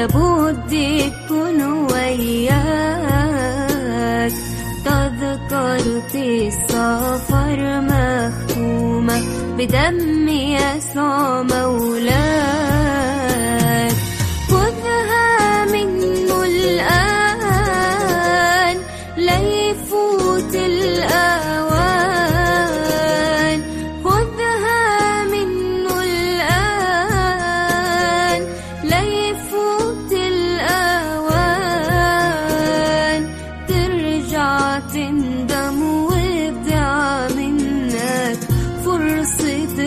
لابد تكون وياك تذكرة السفر مختومة بدم يسوع مولاك خذها منه الآن لا يفوت الأوان خذها منه الآن لا يفوت الأوان ترجع تندم وابدع منك فرصة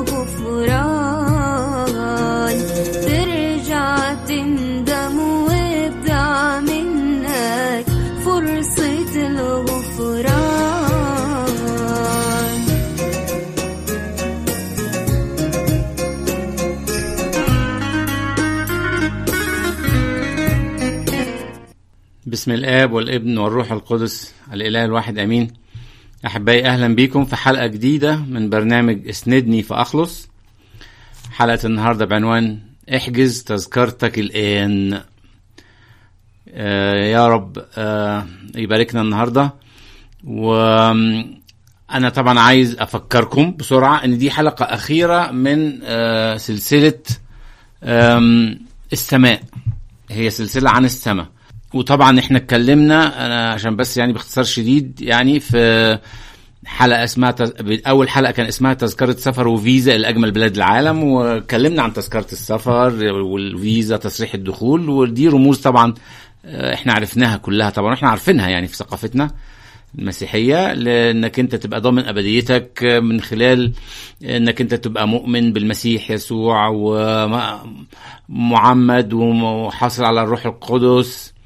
الغفران ترجع تندم وابدع منك فرصة الغفران بسم الآب والابن والروح القدس الإله الواحد أمين أحبائي أهلا بيكم في حلقة جديدة من برنامج اسندني فأخلص حلقة النهاردة بعنوان احجز تذكرتك الآن آه يا رب آه يباركنا النهاردة وأنا طبعا عايز أفكركم بسرعة أن دي حلقة أخيرة من آه سلسلة آم، السماء هي سلسلة عن السماء وطبعا احنا اتكلمنا انا عشان بس يعني باختصار شديد يعني في حلقه اسمها تز... اول حلقه كان اسمها تذكره سفر وفيزا لاجمل بلاد العالم واتكلمنا عن تذكره السفر والفيزا تصريح الدخول ودي رموز طبعا اه، احنا عرفناها كلها طبعا احنا عارفينها يعني في ثقافتنا المسيحية لانك انت تبقى ضامن ابديتك من خلال انك انت تبقى مؤمن بالمسيح يسوع ومعمد وحاصل على الروح القدس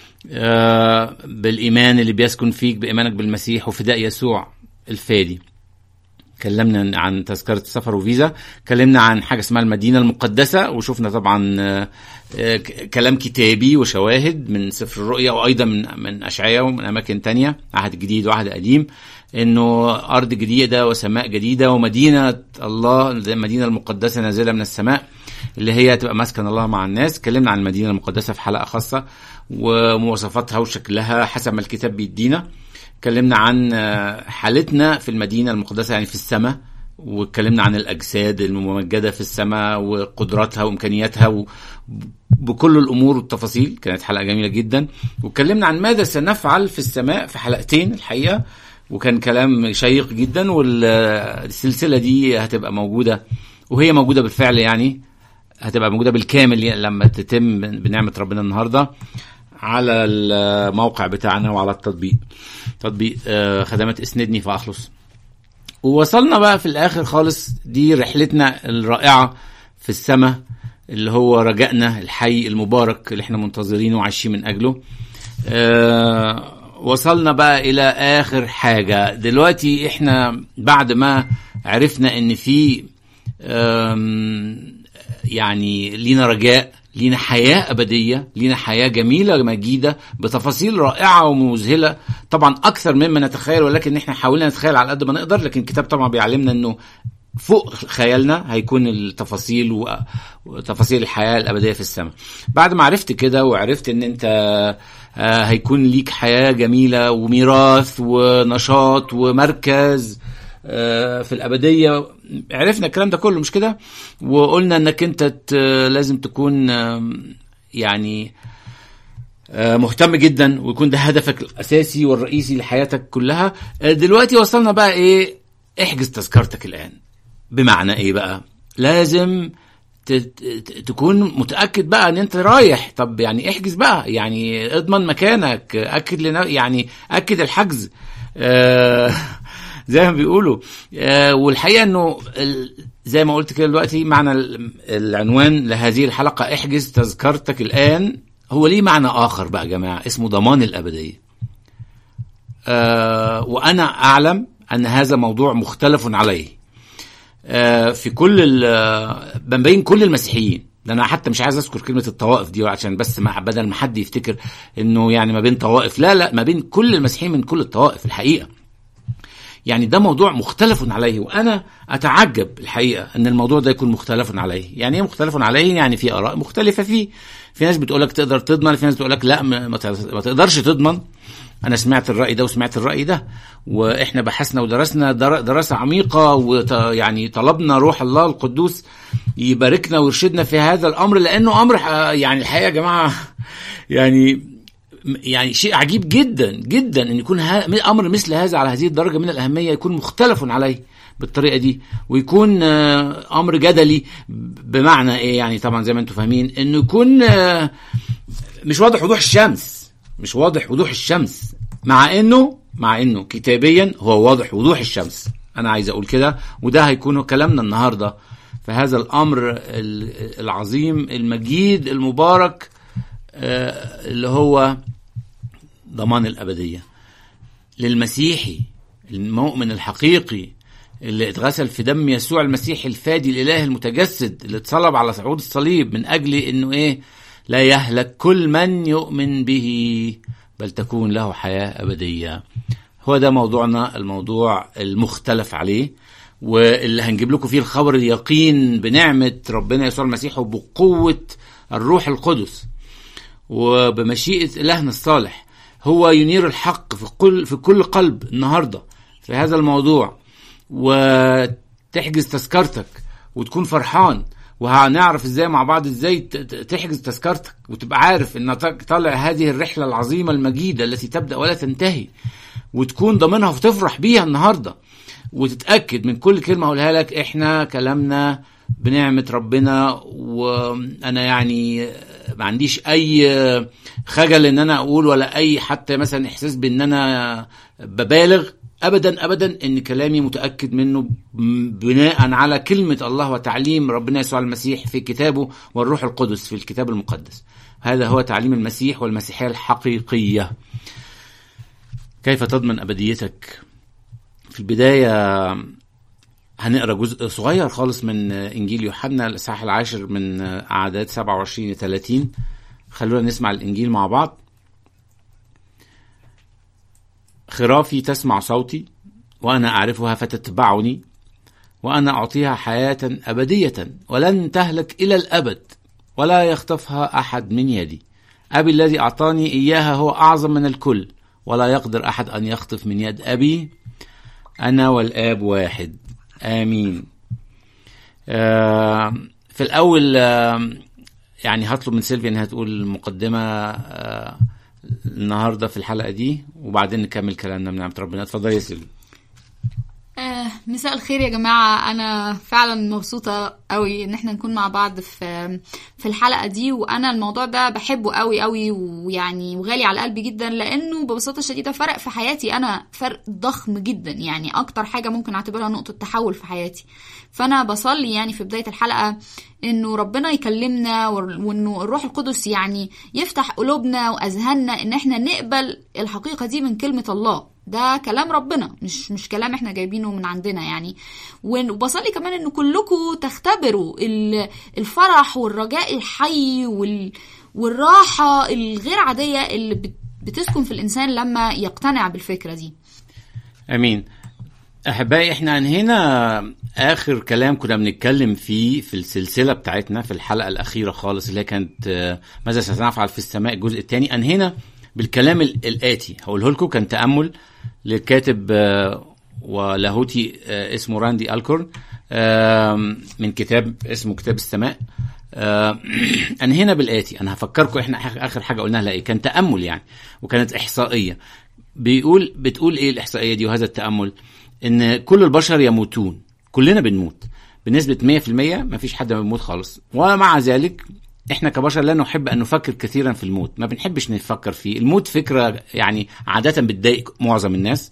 آه، بالايمان اللي بيسكن فيك بايمانك بالمسيح وفداء يسوع الفادي كلمنا عن تذكرة سفر وفيزا كلمنا عن حاجة اسمها المدينة المقدسة وشفنا طبعا آه، آه، ك- كلام كتابي وشواهد من سفر الرؤيا وأيضا من من أشعياء ومن أماكن تانية عهد جديد وعهد قديم إنه أرض جديدة وسماء جديدة ومدينة الله زي المدينة المقدسة نازلة من السماء اللي هي تبقى مسكن الله مع الناس اتكلمنا عن المدينة المقدسة في حلقة خاصة ومواصفاتها وشكلها حسب ما الكتاب بيدينا اتكلمنا عن آه، حالتنا في المدينة المقدسة يعني في السماء واتكلمنا عن الأجساد الممجدة في السماء وقدراتها وإمكانياتها و- بكل الأمور والتفاصيل كانت حلقة جميلة جدا واتكلمنا عن ماذا سنفعل في السماء في حلقتين الحقيقة وكان كلام شيق جدا والسلسلة دي هتبقى موجودة وهي موجودة بالفعل يعني هتبقى موجودة بالكامل يعني لما تتم بنعمة ربنا النهاردة على الموقع بتاعنا وعلى التطبيق تطبيق آه، خدمات اسندني فاخلص ووصلنا بقى في الاخر خالص دي رحلتنا الرائعه في السماء اللي هو رجائنا الحي المبارك اللي احنا منتظرينه وعايشين من اجله آه وصلنا بقى الى اخر حاجه دلوقتي احنا بعد ما عرفنا ان في آم، يعني لينا رجاء لينا حياة أبدية لينا حياة جميلة مجيدة بتفاصيل رائعة ومذهلة طبعا أكثر مما نتخيل ولكن احنا حاولنا نتخيل على قد ما نقدر لكن الكتاب طبعا بيعلمنا أنه فوق خيالنا هيكون التفاصيل و- وتفاصيل الحياة الأبدية في السماء بعد ما عرفت كده وعرفت ان انت آه، هيكون ليك حياة جميلة وميراث ونشاط ومركز آه، في الأبدية عرفنا الكلام ده كله مش كده وقلنا انك انت ت- لازم تكون آم، يعني آه، مهتم جدا ويكون ده هدفك الاساسي والرئيسي لحياتك كلها آه، دلوقتي وصلنا بقى ايه احجز تذكرتك الان بمعنى ايه بقى لازم ت- ت- تكون متاكد بقى ان انت رايح طب يعني احجز بقى يعني اضمن مكانك اكد لنا يعني اكد الحجز آه، زي ما بيقولوا آه، والحقيقه انه ال- زي ما قلت كده دلوقتي معنى ال- العنوان لهذه الحلقه احجز تذكرتك الان هو ليه معنى اخر بقى يا جماعه اسمه ضمان الابديه آه، وانا اعلم ان هذا موضوع مختلف عليه آه، في كل ال- ما بين كل المسيحيين ده انا حتى مش عايز اذكر كلمه الطوائف دي عشان بس ما بدل ما حد يفتكر انه يعني ما بين طوائف لا لا ما بين كل المسيحيين من كل الطوائف الحقيقه يعني ده موضوع مختلف عليه وانا اتعجب الحقيقه ان الموضوع ده يكون مختلف عليه يعني ايه مختلف عليه يعني في اراء مختلفه فيه في ناس بتقولك تقدر تضمن في ناس بتقولك لا ما ما تقدرش تضمن انا سمعت الراي ده وسمعت الراي ده واحنا بحثنا ودرسنا در- دراسه عميقه ويعني طلبنا روح الله القدوس يباركنا ويرشدنا في هذا الامر لانه امر ح- يعني الحقيقه يا جماعه يعني يعني شيء عجيب جدا جدا ان يكون ها امر مثل هذا على هذه الدرجه من الاهميه يكون مختلف عليه بالطريقه دي ويكون آه، امر جدلي بمعنى ايه يعني طبعا زي ما انتم فاهمين انه يكون آه، مش واضح وضوح الشمس مش واضح وضوح الشمس مع انه مع انه كتابيا هو واضح وضوح الشمس انا عايز اقول كده وده هيكون كلامنا النهارده في هذا الامر ال- العظيم المجيد المبارك آه، اللي هو ضمان الابديه للمسيحي المؤمن الحقيقي اللي اتغسل في دم يسوع المسيح الفادي الاله المتجسد اللي اتصلب على صعود الصليب من اجل انه ايه لا يهلك كل من يؤمن به بل تكون له حياه ابديه هو ده موضوعنا الموضوع المختلف عليه واللي هنجيب لكم فيه الخبر اليقين بنعمه ربنا يسوع المسيح وبقوه الروح القدس وبمشيئة إلهنا الصالح هو ينير الحق في كل في كل قلب النهارده في هذا الموضوع وتحجز تذكرتك وتكون فرحان وهنعرف ازاي مع بعض ازاي ت- ت- تحجز تذكرتك وتبقى عارف ان طالع هذه الرحله العظيمه المجيده التي تبدا ولا تنتهي وتكون ضامنها وتفرح بيها النهارده وتتاكد من كل كلمه اقولها لك احنا كلامنا بنعمه ربنا وانا يعني ما عنديش اي خجل ان انا اقول ولا اي حتى مثلا احساس بان انا ببالغ ابدا ابدا ان كلامي متاكد منه بناء على كلمه الله وتعليم ربنا يسوع المسيح في كتابه والروح القدس في الكتاب المقدس هذا هو تعليم المسيح والمسيحيه الحقيقيه كيف تضمن ابديتك في البدايه هنقرا جزء صغير خالص من انجيل يوحنا الاصحاح العاشر من اعداد 27 ل 30 خلونا نسمع الانجيل مع بعض خرافي تسمع صوتي وانا اعرفها فتتبعني وانا اعطيها حياه ابديه ولن تهلك الى الابد ولا يخطفها احد من يدي ابي الذي اعطاني اياها هو اعظم من الكل ولا يقدر احد ان يخطف من يد ابي انا والاب واحد امين آه في الاول آه يعني هطلب من سيلفيا انها تقول المقدمه آه النهارده في الحلقه دي وبعدين نكمل كلامنا من نعمه ربنا اتفضلي يا سيلفيا آه مساء الخير يا جماعة أنا فعلا مبسوطة قوي إن احنا نكون مع بعض في في الحلقة دي وأنا الموضوع ده بحبه قوي قوي ويعني وغالي على قلبي جدا لأنه ببساطة شديدة فرق في حياتي أنا فرق ضخم جدا يعني أكتر حاجة ممكن أعتبرها نقطة تحول في حياتي فأنا بصلي يعني في بداية الحلقة إنه ربنا يكلمنا وإنه الروح القدس يعني يفتح قلوبنا وأذهاننا إن احنا نقبل الحقيقة دي من كلمة الله ده كلام ربنا مش مش كلام احنا جايبينه من عندنا يعني وبصلي كمان ان كلكم تختبروا الفرح والرجاء الحي وال والراحة الغير عادية اللي بتسكن في الإنسان لما يقتنع بالفكرة دي امين احبائي احنا انهينا اخر كلام كنا بنتكلم فيه في السلسله بتاعتنا في الحلقه الاخيره خالص اللي كانت ماذا سنفعل في السماء الجزء الثاني انهينا بالكلام الاتي هقوله لكم كان تامل للكاتب ولاهوتي اسمه راندي الكورن من كتاب اسمه كتاب السماء انهينا بالاتي انا هفكركم احنا اخر حاجه قلناها لا ايه كان تامل يعني وكانت احصائيه بيقول بتقول ايه الاحصائيه دي وهذا التامل ان كل البشر يموتون كلنا بنموت بنسبه 100% ما فيش حد بيموت خالص ومع ذلك احنا كبشر لا نحب ان نفكر كثيرا في الموت ما بنحبش نفكر فيه الموت فكره يعني عاده بتضايق معظم الناس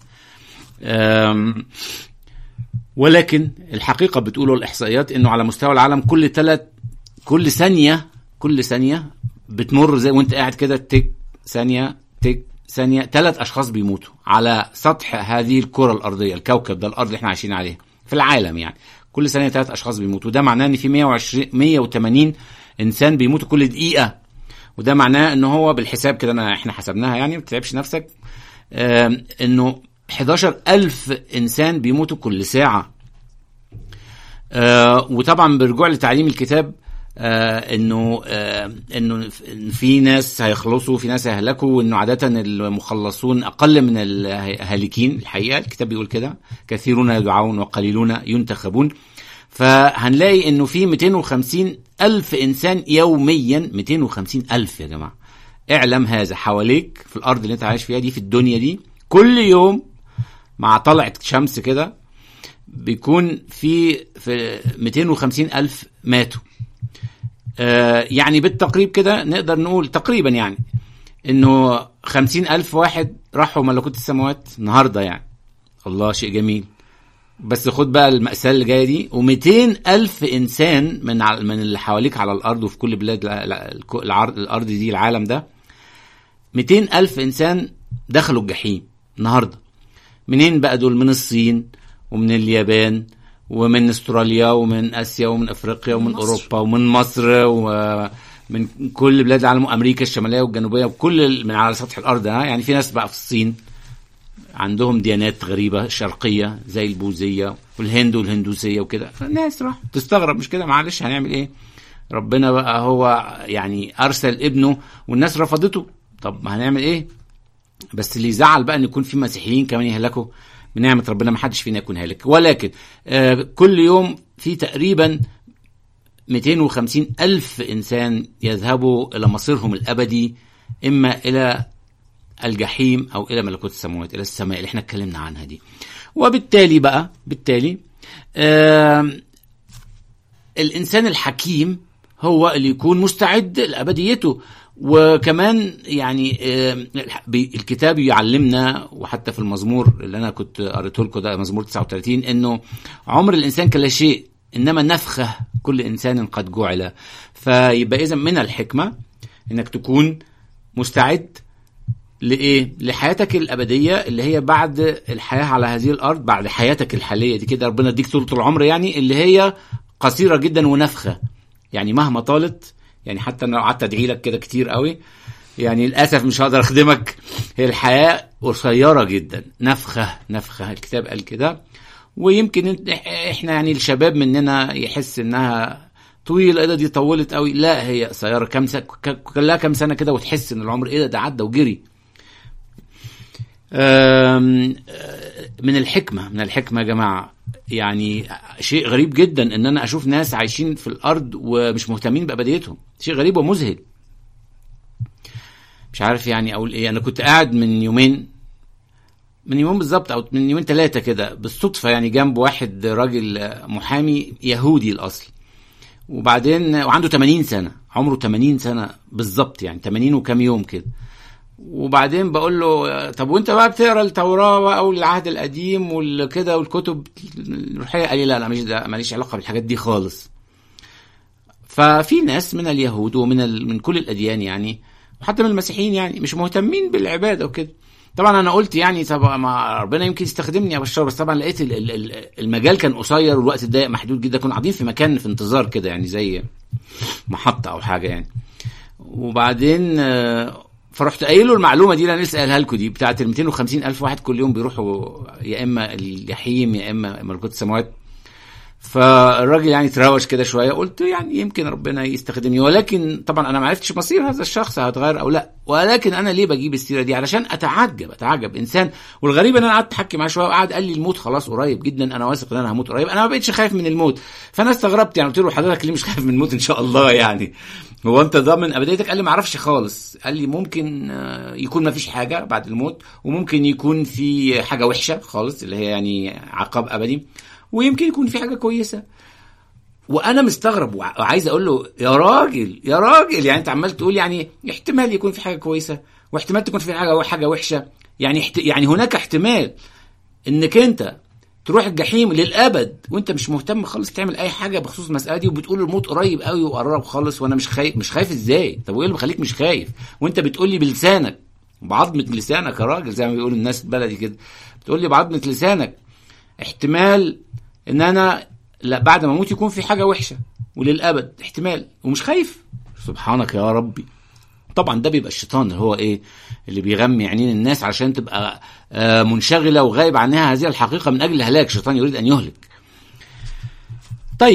ولكن الحقيقه بتقوله الاحصائيات انه على مستوى العالم كل ثلاث كل ثانيه كل ثانيه بتمر زي وانت قاعد كده تك ثانيه تك ثانيه ثلاث اشخاص بيموتوا على سطح هذه الكره الارضيه الكوكب ده الارض اللي احنا عايشين عليه في العالم يعني كل ثانيه ثلاث اشخاص بيموتوا ده معناه ان في 120 180 انسان بيموتوا كل دقيقه وده معناه ان هو بالحساب كده انا احنا حسبناها يعني ما تتعبش نفسك انه 11 ألف إنسان بيموتوا كل ساعة آه وطبعا برجوع لتعليم الكتاب آه انه آه انه في ناس هيخلصوا في ناس هيهلكوا وانه عاده المخلصون اقل من الهالكين الحقيقه الكتاب بيقول كده كثيرون يدعون وقليلون ينتخبون فهنلاقي انه في 250 الف انسان يوميا 250 الف يا جماعه اعلم هذا حواليك في الارض اللي انت عايش فيها دي في الدنيا دي كل يوم مع طلعة شمس كده بيكون في في 250 ألف ماتوا آه يعني بالتقريب كده نقدر نقول تقريبا يعني انه 50 ألف واحد راحوا ملكوت السماوات النهارده يعني الله شيء جميل بس خد بقى المأساة اللي جاية دي و200 ألف إنسان من ع- من اللي حواليك على الأرض وفي كل بلاد الع- الع- العرض الأرض دي العالم ده 200 ألف إنسان دخلوا الجحيم النهارده منين بقى دول من الصين ومن اليابان ومن استراليا ومن اسيا ومن افريقيا ومن مصر. اوروبا ومن مصر ومن كل بلاد العالم وامريكا الشماليه والجنوبيه وكل ال- من على سطح الارض ها يعني في ناس بقى في الصين عندهم ديانات غريبه شرقيه زي البوذيه والهند والهندوسيه وكده فالناس راح تستغرب مش كده معلش هنعمل ايه ربنا بقى هو يعني ارسل ابنه والناس رفضته طب ما هنعمل ايه بس اللي يزعل بقى ان يكون في مسيحيين كمان يهلكوا بنعمة ربنا ما حدش فينا يكون هالك ولكن آه كل يوم في تقريبا 250 ألف إنسان يذهبوا إلى مصيرهم الأبدي إما إلى الجحيم أو إلى ملكوت السماوات إلى السماء اللي احنا اتكلمنا عنها دي وبالتالي بقى بالتالي آه الانسان الحكيم هو اللي يكون مستعد لابديته وكمان يعني آه، بي- الكتاب يعلمنا وحتى في المزمور اللي انا كنت قريته لكم ده مزمور 39 انه عمر الانسان كلا شيء انما نفخه كل انسان قد جعل فيبقى اذا من الحكمه انك تكون مستعد لايه؟ لحياتك الابديه اللي هي بعد الحياه على هذه الارض بعد حياتك الحاليه دي كده ربنا يديك طول العمر يعني اللي هي قصيره جدا ونفخه يعني مهما طالت يعني حتى انا لو قعدت ادعي لك كده كتير قوي يعني للاسف مش هقدر اخدمك هي الحياه قصيره جدا نفخه نفخه الكتاب قال كده ويمكن انت- احنا يعني الشباب مننا يحس انها طويله ايه ده دي طولت قوي لا هي قصيره كام سنه كلها كام سنه كده وتحس ان العمر ايه ده ده عدى وجري أم، آه، من الحكمة من الحكمة يا جماعة يعني شيء غريب جدا ان انا اشوف ناس عايشين في الارض ومش مهتمين بابديتهم شيء غريب ومذهل مش عارف يعني اقول ايه انا كنت قاعد من يومين من يومين بالظبط او من يومين ثلاثة كده بالصدفة يعني جنب واحد راجل آه، محامي يهودي الاصل وبعدين وعنده 80 سنة عمره 80 سنة بالظبط يعني 80 وكام يوم كده وبعدين بقول له طب وانت بقى بتقرا التوراه بقى والعهد القديم والكده والكتب الروحيه قال لي لا لا ماليش ده ماليش علاقه بالحاجات دي خالص ففي ناس من اليهود ومن ال... من كل الاديان يعني وحتى من المسيحيين يعني مش مهتمين بالعباده وكده طبعا انا قلت يعني طب ما ربنا يمكن يستخدمني يا بشار بس طبعا لقيت ال- ال- ال- المجال كان قصير والوقت ضيق محدود جدا كنا قاعدين في مكان في انتظار كده يعني زي محطه او حاجه يعني وبعدين آه، فرحت قايل له المعلومه دي اللي انا لسه قايلها لكم دي بتاعت ال 250 الف واحد كل يوم بيروحوا يا اما الجحيم يا اما ملكوت السماوات فالراجل يعني تراوش كده شويه قلت يعني يمكن ربنا يستخدمني ولكن طبعا انا ما عرفتش مصير هذا الشخص هيتغير او لا ولكن انا ليه بجيب السيره دي علشان اتعجب اتعجب انسان والغريب ان انا قعدت احكي معاه شويه وقعد قال لي الموت خلاص قريب جدا انا واثق ان انا هموت قريب انا ما بقتش خايف من الموت فانا استغربت يعني قلت له حضرتك ليه مش خايف من الموت ان شاء الله يعني هو انت ضامن ابديتك قال لي ما اعرفش خالص قال لي ممكن آه، يكون ما فيش حاجه بعد الموت وممكن يكون في حاجه وحشه خالص اللي هي يعني عقاب ابدي ويمكن يكون في حاجه كويسه وانا مستغرب وع- وعايز اقول له يا راجل يا راجل يعني انت عمال تقول يعني احتمال يكون في حاجه كويسه واحتمال تكون في حاجه حاجه وحشه يعني احت... يعني هناك احتمال انك انت تروح الجحيم للابد وانت مش مهتم خالص تعمل اي حاجه بخصوص المساله دي وبتقول الموت قريب قوي وقرب خالص وانا مش خايف مش خايف ازاي طب وايه اللي مخليك مش خايف وانت بتقول لي بلسانك بعظمه لسانك يا راجل زي ما بيقول الناس البلدي كده بتقول لي بعظمه لسانك احتمال ان انا لا بعد ما اموت يكون في حاجه وحشه وللابد احتمال ومش خايف سبحانك يا ربي طبعا ده بيبقى الشيطان اللي هو ايه اللي بيغمي عينين الناس عشان تبقى آه، منشغله وغايب عنها هذه الحقيقه من اجل الهلاك الشيطان يريد ان يهلك طيب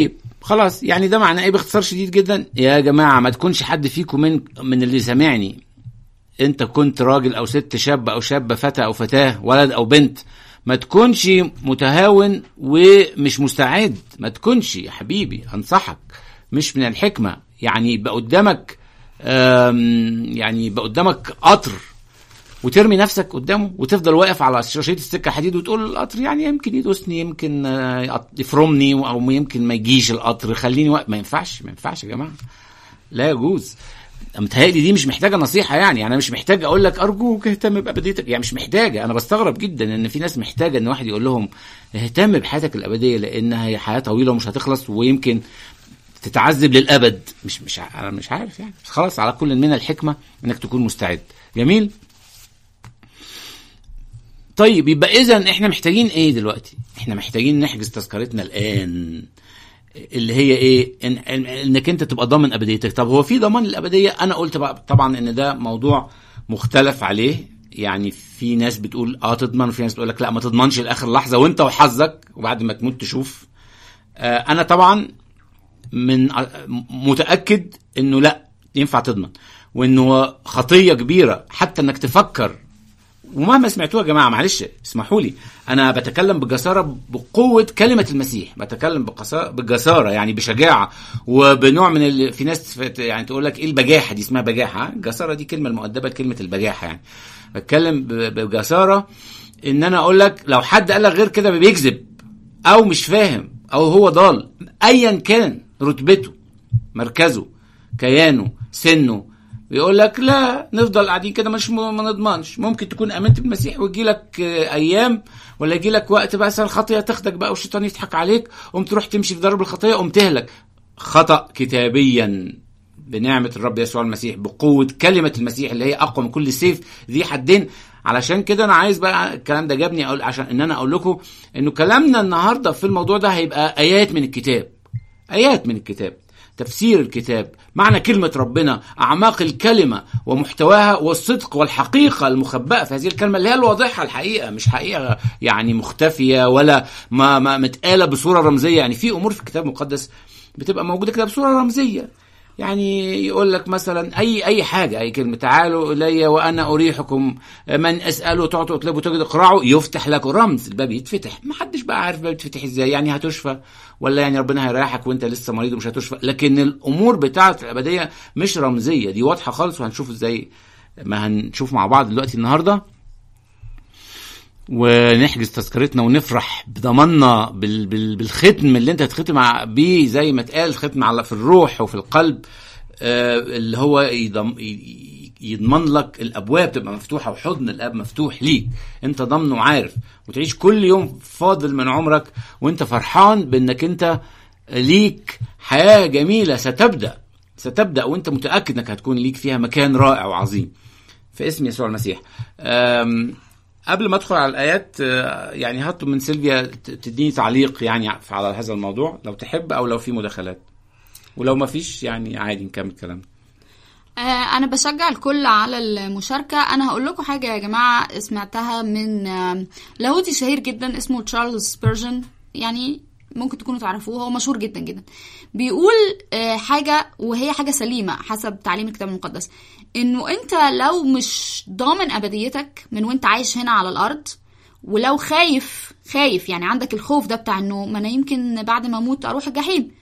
خلاص يعني ده معناه ايه باختصار شديد جدا يا جماعه ما تكونش حد فيكم من من اللي سامعني انت كنت راجل او ست شاب او شابه فتى او فتاه ولد او بنت ما تكونش متهاون ومش مستعد ما تكونش يا حبيبي انصحك مش من الحكمه يعني يبقى قدامك آم، يعني يبقى قدامك قطر وترمي نفسك قدامه وتفضل واقف على شريط السكه حديد وتقول القطر يعني يمكن يدوسني يمكن آه، يقط- يفرمني او يمكن ما يجيش القطر خليني واقف ما ينفعش ما ينفعش يا جماعه لا يجوز متهيألي دي مش محتاجه نصيحه يعني انا مش محتاج اقول لك ارجوك اهتم بابديتك يعني مش محتاجه انا بستغرب جدا ان في ناس محتاجه ان واحد يقول لهم اهتم بحياتك الابديه لانها هي حياه طويله ومش هتخلص ويمكن تتعذب للابد مش مش ع- انا مش عارف يعني بس خلاص على كل من الحكمه انك تكون مستعد جميل طيب يبقى اذا احنا محتاجين ايه دلوقتي احنا محتاجين نحجز تذكرتنا الان اللي هي ايه إن إن انك انت تبقى ضامن ابديتك طب هو في ضمان الابديه انا قلت بقى طبعا ان ده موضوع مختلف عليه يعني في ناس بتقول اه تضمن وفي ناس بتقول لك لا ما تضمنش لاخر لحظه وانت وحظك وبعد ما تموت تشوف آه انا طبعا من آه، متاكد انه لا ينفع تضمن وانه خطيه كبيره حتى انك تفكر ومهما سمعتوها يا جماعه معلش اسمحوا لي انا بتكلم بجساره بقوه كلمه المسيح بتكلم بقسا- بجساره يعني بشجاعه وبنوع من ال... في ناس فت- يعني تقول لك ايه البجاحه دي اسمها بجاحه ها؟ الجساره دي كلمه المؤدبه لكلمه البجاحه يعني بتكلم ب- بجساره ان انا اقول لك لو حد قال لك غير كده بيكذب او مش فاهم او هو ضال ايا كان رتبته مركزه كيانه سنه بيقول لك لا نفضل قاعدين كده مش م- ما نضمنش ممكن تكون امنت بالمسيح ويجي لك آه، ايام ولا يجي لك وقت بقى مثلا الخطيه تاخدك بقى والشيطان يضحك عليك قوم تروح تمشي في درب الخطيه قوم تهلك خطا كتابيا بنعمه الرب يسوع المسيح بقوه كلمه المسيح اللي هي اقوى من كل سيف ذي حدين علشان كده انا عايز بقى الكلام ده جابني اقول عشان ان انا اقول لكم انه كلامنا النهارده في الموضوع ده هيبقى ايات من الكتاب ايات من الكتاب تفسير الكتاب معنى كلمة ربنا أعماق الكلمة ومحتواها والصدق والحقيقة المخبأة في هذه الكلمة اللي هي الواضحة الحقيقة مش حقيقة يعني مختفية ولا ما, ما متقالة بصورة رمزية يعني في أمور في الكتاب المقدس بتبقى موجودة كده بصورة رمزية يعني يقول لك مثلا اي اي حاجه اي كلمه تعالوا الي وانا اريحكم من اساله تعطوا اطلبوا تجد اقرعوا يفتح لكم رمز الباب يتفتح ما حدش بقى عارف الباب يتفتح ازاي يعني هتشفى ولا يعني ربنا هيريحك وانت لسه مريض ومش هتشفى لكن الامور بتاعه الابديه مش رمزيه دي واضحه خالص وهنشوف ازاي ما هنشوف مع بعض دلوقتي النهارده ونحجز تذكرتنا ونفرح بضماننا بال بال بالختم اللي انت هتختم ع- بيه زي ما اتقال ختم على في الروح وفي القلب آه اللي هو يضم ي- يضمن لك الابواب تبقى مفتوحه وحضن الاب مفتوح ليك انت ضامنه وعارف وتعيش كل يوم فاضل من عمرك وانت فرحان بانك انت ليك حياه جميله ستبدا ستبدا وانت متاكد انك هتكون ليك فيها مكان رائع وعظيم في اسم يسوع المسيح أم، قبل ما ادخل على الايات آه، يعني هطلب من سيلفيا ت- تديني تعليق يعني على هذا الموضوع لو تحب او لو في مداخلات ولو ما فيش يعني عادي نكمل كلامنا آه، انا بشجع الكل على المشاركه انا هقول لكم حاجه يا جماعه سمعتها من آه، لاهوتي شهير جدا اسمه تشارلز سبيرجن يعني ممكن تكونوا تعرفوه هو مشهور جدا جدا بيقول آه، حاجه وهي حاجه سليمه حسب تعليم الكتاب المقدس انه انت لو مش ضامن ابديتك من وانت عايش هنا على الارض ولو خايف خايف يعني عندك الخوف ده بتاع انه ما انا يمكن بعد ما اموت اروح الجحيم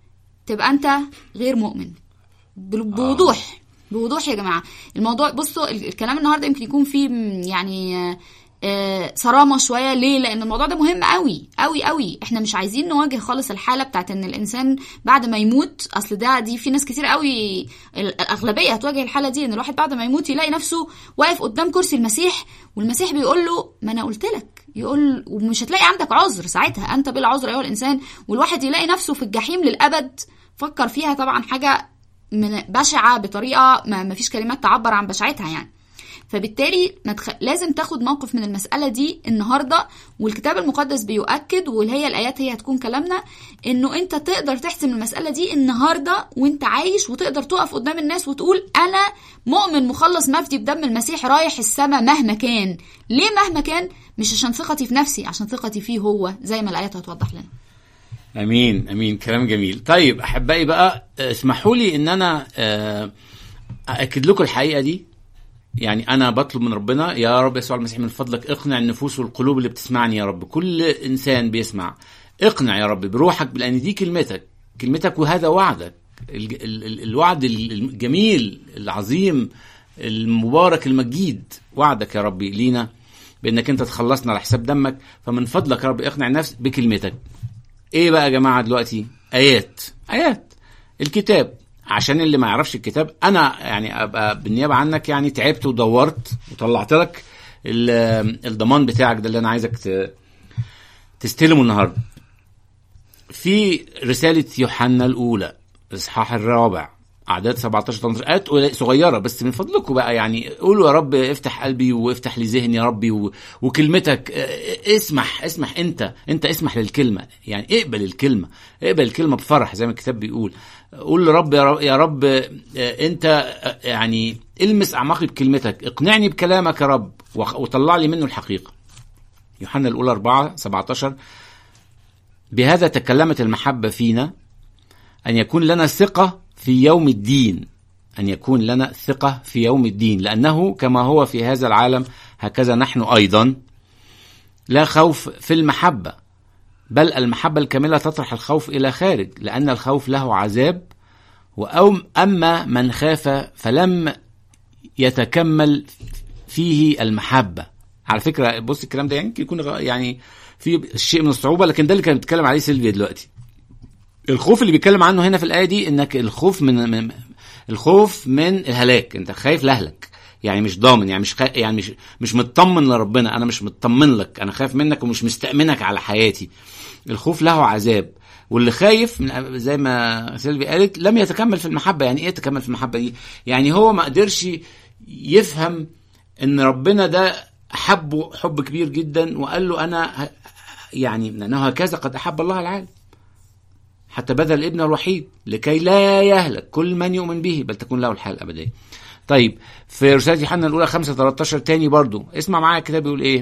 تبقى انت غير مؤمن بل- بوضوح بوضوح يا جماعه الموضوع بصوا ال- الكلام النهارده يمكن يكون فيه م- يعني آه، آه، صرامه شويه ليه لان الموضوع ده مهم قوي قوي قوي احنا مش عايزين نواجه خالص الحاله بتاعت ان الانسان بعد ما يموت اصل ده دي في ناس كتير قوي ال- الاغلبيه هتواجه الحاله دي ان الواحد بعد ما يموت يلاقي نفسه واقف قدام كرسي المسيح والمسيح بيقول له ما انا قلت لك يقول ومش هتلاقي عندك عذر ساعتها انت بلا عذر ايها الانسان والواحد يلاقي نفسه في الجحيم للابد فكر فيها طبعا حاجه من بشعه بطريقه ما ما فيش كلمات تعبر عن بشاعتها يعني فبالتالي ما تخ... لازم تاخد موقف من المسألة دي النهاردة والكتاب المقدس بيؤكد واللي هي الآيات هي هتكون كلامنا إنه أنت تقدر تحسم المسألة دي النهاردة وأنت عايش وتقدر تقف قدام الناس وتقول أنا مؤمن مخلص مفدي بدم المسيح رايح السماء مهما كان ليه مهما كان مش عشان ثقتي في نفسي عشان ثقتي فيه هو زي ما الآيات هتوضح لنا امين امين كلام جميل طيب احبائي بقى آه، اسمحوا لي ان انا آه، ااكد لكم الحقيقه دي يعني انا بطلب من ربنا يا رب يسوع المسيح من فضلك اقنع النفوس والقلوب اللي بتسمعني يا رب كل انسان بيسمع اقنع يا رب بروحك لان دي كلمتك كلمتك وهذا وعدك ال- ال- ال- الوعد ال- الجميل العظيم المبارك المجيد وعدك يا ربي لينا بانك انت تخلصنا على حساب دمك فمن فضلك يا رب اقنع النفس بكلمتك ايه بقى يا جماعه دلوقتي ايات ايات الكتاب عشان اللي ما يعرفش الكتاب انا يعني ابقى بالنيابه عنك يعني تعبت ودورت وطلعت لك ال- الضمان بتاعك ده اللي انا عايزك ت- تستلمه النهارده في رساله يوحنا الاولى الاصحاح الرابع اعداد 17 18 ايات قليلة- صغيره بس من فضلكم بقى يعني قولوا يا رب افتح قلبي وافتح لي ذهني يا ربي و... وكلمتك اه، اسمح اسمح انت انت اسمح للكلمه يعني اقبل الكلمه اقبل الكلمه بفرح زي ما الكتاب بيقول قول لرب يا رب, يا رب اه، انت اه، يعني المس اعماقي بكلمتك اقنعني بكلامك يا رب وخ- وطلع لي منه الحقيقه يوحنا الاولى 4 17 بهذا تكلمت المحبه فينا أن يكون لنا ثقة في يوم الدين أن يكون لنا ثقة في يوم الدين لأنه كما هو في هذا العالم هكذا نحن أيضا لا خوف في المحبة بل المحبة الكاملة تطرح الخوف إلى خارج لأن الخوف له عذاب وأو أما من خاف فلم يتكمل فيه المحبة على فكرة بص الكلام ده يمكن يكون غ- يعني في شيء من الصعوبة لكن ده اللي كانت بتتكلم عليه سيلفيا دلوقتي الخوف اللي بيتكلم عنه هنا في الايه دي انك الخوف من, من الخوف من الهلاك انت خايف لهلك يعني مش ضامن يعني مش خا... يعني مش مش مطمن لربنا انا مش مطمن لك انا خايف منك ومش مستأمنك على حياتي الخوف له عذاب واللي خايف من زي ما سيلفي قالت لم يتكمل في المحبه يعني ايه يتكمل في المحبه دي يعني هو ما قدرش يفهم ان ربنا ده حبه حب كبير جدا وقال له انا ه- يعني انه هكذا قد احب الله العالم حتى بذل ابنه الوحيد لكي لا يهلك كل من يؤمن به بل تكون له الحياه الابديه. طيب في رساله يوحنا الاولى 5 13 تاني برضو اسمع معايا الكتاب بيقول ايه؟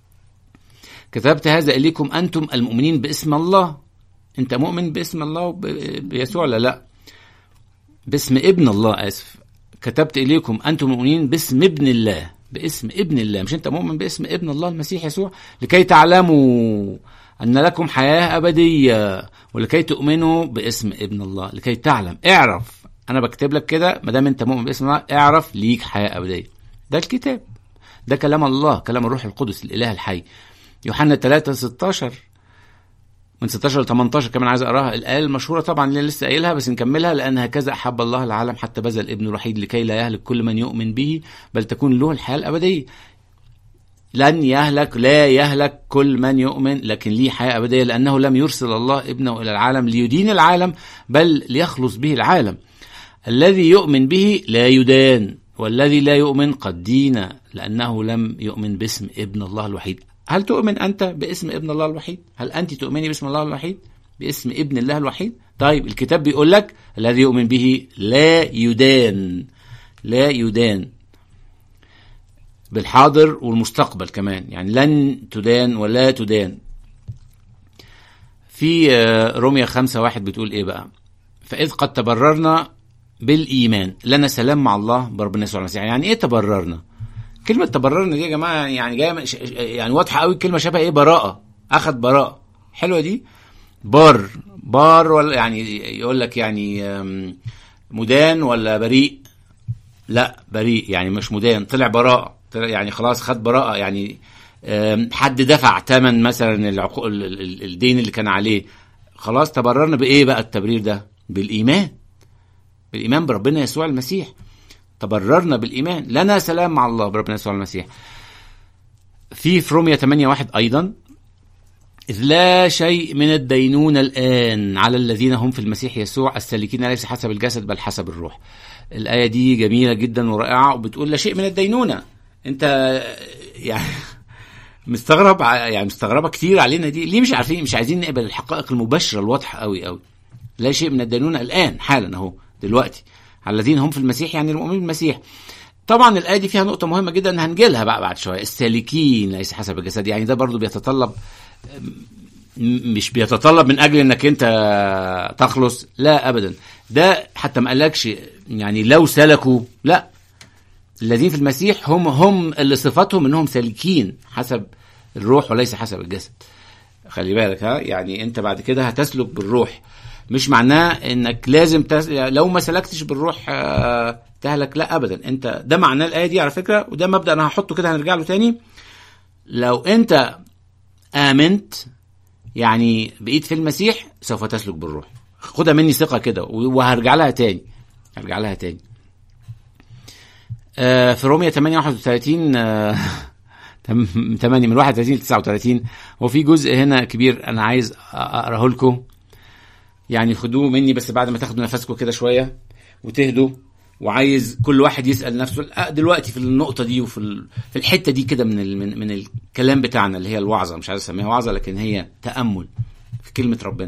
كتبت هذا اليكم انتم المؤمنين باسم الله. انت مؤمن باسم الله وب- بيسوع ولا لا؟ باسم ابن الله اسف. كتبت اليكم انتم المؤمنين باسم ابن الله باسم ابن الله مش انت مؤمن باسم ابن الله المسيح يسوع لكي تعلموا ان لكم حياه ابديه ولكي تؤمنوا باسم ابن الله لكي تعلم اعرف انا بكتب لك كده ما دام انت مؤمن باسم الله اعرف ليك حياه ابديه ده الكتاب ده كلام الله كلام الروح القدس الاله الحي يوحنا 3 16 من 16 ل 18 كمان عايز اقراها الايه المشهوره طبعا اللي لسه قايلها بس نكملها لان هكذا احب الله العالم حتى بذل ابنه الوحيد لكي لا يهلك كل من يؤمن به بل تكون له الحياه الابديه لن يهلك لا يهلك كل من يؤمن لكن ليه حياه ابديه لانه لم يرسل الله ابنه الى العالم ليدين العالم بل ليخلص به العالم الذي يؤمن به لا يدان والذي لا يؤمن قد دين لانه لم يؤمن باسم ابن الله الوحيد هل تؤمن انت باسم ابن الله الوحيد هل انت تؤمني باسم الله الوحيد باسم ابن الله الوحيد طيب الكتاب بيقول لك الذي يؤمن به لا يدان لا يدان بالحاضر والمستقبل كمان يعني لن تدان ولا تدان في آه، روميا خمسة واحد بتقول ايه بقى فإذ قد تبررنا بالإيمان لنا سلام مع الله بربنا يسوع المسيح يعني ايه تبررنا كلمة تبررنا دي يا جماعة يعني جاية من- ش- ش- يعني واضحة قوي الكلمة شبه ايه براءة أخد براءة حلوة دي بار بار ولا يعني يقول لك يعني آم، مدان ولا بريء لا بريء يعني مش مدان طلع براءة طلع يعني خلاص خد براءة يعني آم، حد دفع ثمن مثلا العقو... ال- ال- ال- الدين اللي كان عليه خلاص تبررنا بإيه بقى التبرير ده بالإيمان بالإيمان بربنا يسوع المسيح تبررنا بالإيمان لنا سلام مع الله بربنا يسوع المسيح في في روميا 8 واحد أيضا إذ لا شيء من الدينونة الآن على الذين هم في المسيح يسوع السالكين ليس حسب الجسد بل حسب الروح الآية دي جميلة جدا ورائعة وبتقول لا شيء من الدينونة أنت يعني مستغرب ع- يعني مستغربة كتير علينا دي ليه مش عارفين مش عايزين نقبل الحقائق المباشرة الواضحة قوي قوي لا شيء من الدينونة الآن حالا أهو دلوقتي على الذين هم في المسيح يعني المؤمنين بالمسيح طبعا الآية دي فيها نقطة مهمة جدا هنجيلها بقى بعد شوية السالكين ليس حسب الجسد يعني ده برضو بيتطلب م- مش بيتطلب من اجل انك انت تخلص لا ابدا ده حتى ما قالكش يعني لو سلكوا لا الذين في المسيح هم هم اللي صفاتهم انهم سالكين حسب الروح وليس حسب الجسد خلي بالك ها يعني انت بعد كده هتسلك بالروح مش معناه انك لازم تس... لو ما سلكتش بالروح آه، تهلك لا ابدا انت ده معناه الايه دي على فكره وده مبدا انا هحطه كده هنرجع له تاني لو انت امنت يعني بقيت في المسيح سوف تسلك بالروح خدها مني ثقه كده وهرجع لها تاني هرجع لها تاني آه، في رومية 8 31 آه، تم- 8 من 31 ل 39 هو في جزء هنا كبير انا عايز أ- اقراه لكم يعني خدوه مني بس بعد ما تاخدوا نفسكم كده شويه وتهدوا وعايز كل واحد يسال نفسه آه، دلوقتي في النقطه دي وفي ال- في الحته دي كده من ال- من من الكلام بتاعنا اللي هي الوعظه مش عايز اسميها وعظه لكن هي تامل في كلمه ربنا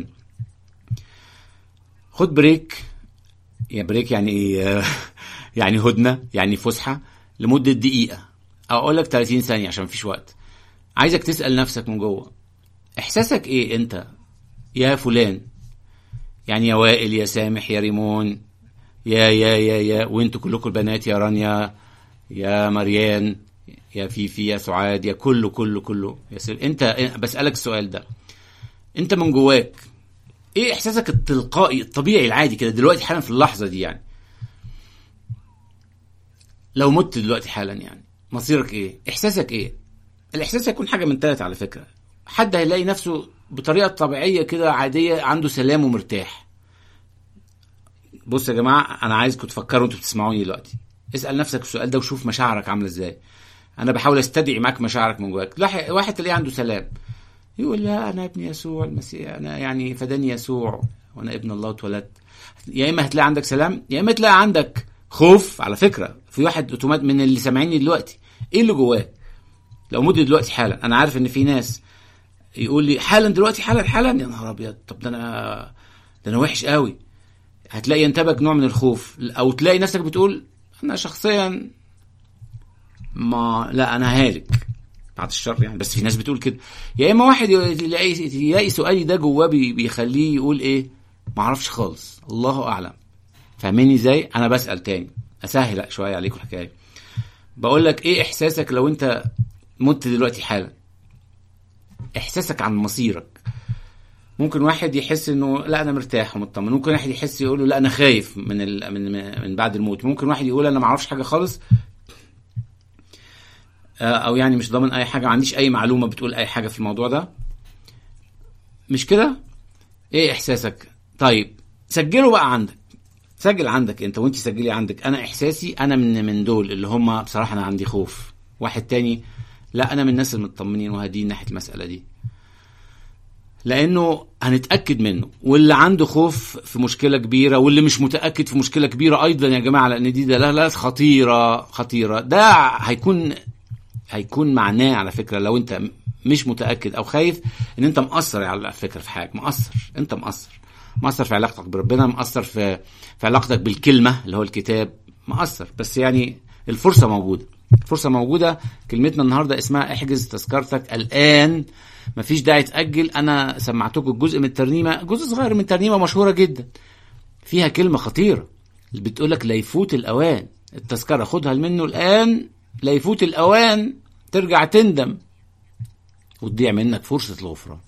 خد بريك يا بريك يعني ايه يعني هدنه يعني فسحه لمده دقيقه او اقول لك 30 ثانيه عشان مفيش وقت عايزك تسال نفسك من جوه احساسك ايه انت يا فلان يعني يا وائل يا سامح يا ريمون يا يا يا يا وانتوا كلكم البنات يا رانيا يا مريان يا فيفي يا سعاد يا كله كله كله يا سل... انت بسالك السؤال ده انت من جواك ايه احساسك التلقائي الطبيعي العادي كده دلوقتي حالا في اللحظه دي يعني لو مت دلوقتي حالا يعني مصيرك ايه احساسك ايه الاحساس هيكون حاجه من ثلاث على فكره حد هيلاقي نفسه بطريقه طبيعيه كده عاديه عنده سلام ومرتاح بص يا جماعه انا عايزكم تفكروا انتوا بتسمعوني دلوقتي اسال نفسك السؤال ده وشوف مشاعرك عامله ازاي انا بحاول استدعي معاك مشاعرك من جواك واحد واحد تلاقيه عنده سلام يقول لا انا ابن يسوع المسيح انا يعني فداني يسوع وانا ابن الله اتولدت يا اما هتلاقي عندك سلام يا اما تلاقي عندك خوف على فكره في واحد اوتومات من اللي سامعيني دلوقتي ايه اللي جواه لو مت دلوقتي حالا انا عارف ان في ناس يقول لي حالا دلوقتي حالا حالا يا نهار ابيض طب ده انا ده انا وحش قوي هتلاقي ينتابك نوع من الخوف او تلاقي نفسك بتقول انا شخصيا ما لا انا هالك بعد الشر يعني بس في ناس بتقول كده يا اما واحد يلاقي يلاقي سؤالي ده جواه بي- بيخليه يقول ايه ما اعرفش خالص الله اعلم فاهميني ازاي انا بسال تاني اسهل شويه عليكم الحكايه بقول لك ايه احساسك لو انت مت دلوقتي حالا احساسك عن مصيرك ممكن واحد يحس انه لا انا مرتاح ومطمن ممكن واحد يحس يقول له لا انا خايف من ال... من من بعد الموت ممكن واحد يقول انا ما اعرفش حاجه خالص آه، او يعني مش ضامن اي حاجه ما عنديش اي معلومه بتقول اي حاجه في الموضوع ده مش كده ايه احساسك طيب سجله بقى عندك سجل عندك انت وانت سجلي عندك انا احساسي انا من من دول اللي هم بصراحه انا عندي خوف واحد تاني لا انا من الناس المطمنين وهادين ناحيه المساله دي لانه هنتاكد منه واللي عنده خوف في مشكله كبيره واللي مش متاكد في مشكله كبيره ايضا يا جماعه لان دي دلالات خطيره خطيره ده هيكون هيكون معناه على فكره لو انت مش متاكد او خايف ان انت مقصر على فكره في حاجه مقصر انت مقصر مقصر في علاقتك بربنا مقصر في في علاقتك بالكلمه اللي هو الكتاب مقصر بس يعني الفرصه موجوده الفرصه موجوده كلمتنا النهارده اسمها احجز تذكرتك الان مفيش داعي تاجل انا سمعتكم جزء من الترنيمه جزء صغير من ترنيمه مشهوره جدا فيها كلمه خطيره اللي بتقول لك لا يفوت الاوان التذكره خدها منه الان لا يفوت الاوان ترجع تندم وتضيع منك فرصه الغفران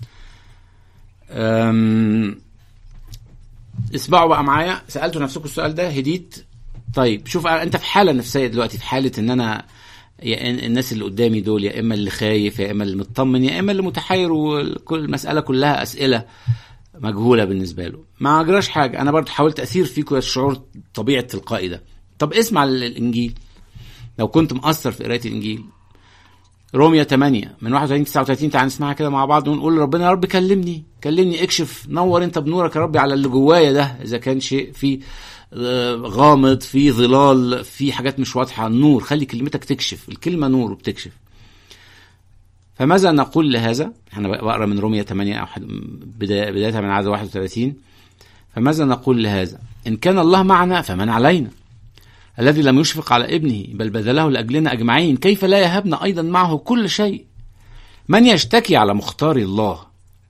أم... اسمعوا بقى معايا سالتوا نفسكم السؤال ده هديت طيب شوف انت في حاله نفسيه دلوقتي في حاله ان انا يا الناس اللي قدامي دول يا اما اللي خايف يا اما اللي مطمن يا اما اللي متحير وكل المساله كلها اسئله مجهوله بالنسبه له ما اجراش حاجه انا برضه حاولت اثير فيكم الشعور الطبيعي التلقائي ده طب اسمع الانجيل لو كنت مقصر في قرايه الانجيل روميا 8 من 31 39 تعال نسمعها كده مع بعض ونقول لربنا يا رب كلمني كلمني اكشف نور انت بنورك يا ربي على اللي جوايا ده اذا كان شيء في غامض في ظلال في حاجات مش واضحه نور خلي كلمتك تكشف الكلمه نور وبتكشف فماذا نقول لهذا انا بقرا من روميا 8 او بدايه بدايه من عدد 31 فماذا نقول لهذا ان كان الله معنا فمن علينا الذي لم يشفق على ابنه بل بذله لاجلنا اجمعين كيف لا يهبنا ايضا معه كل شيء من يشتكي على مختار الله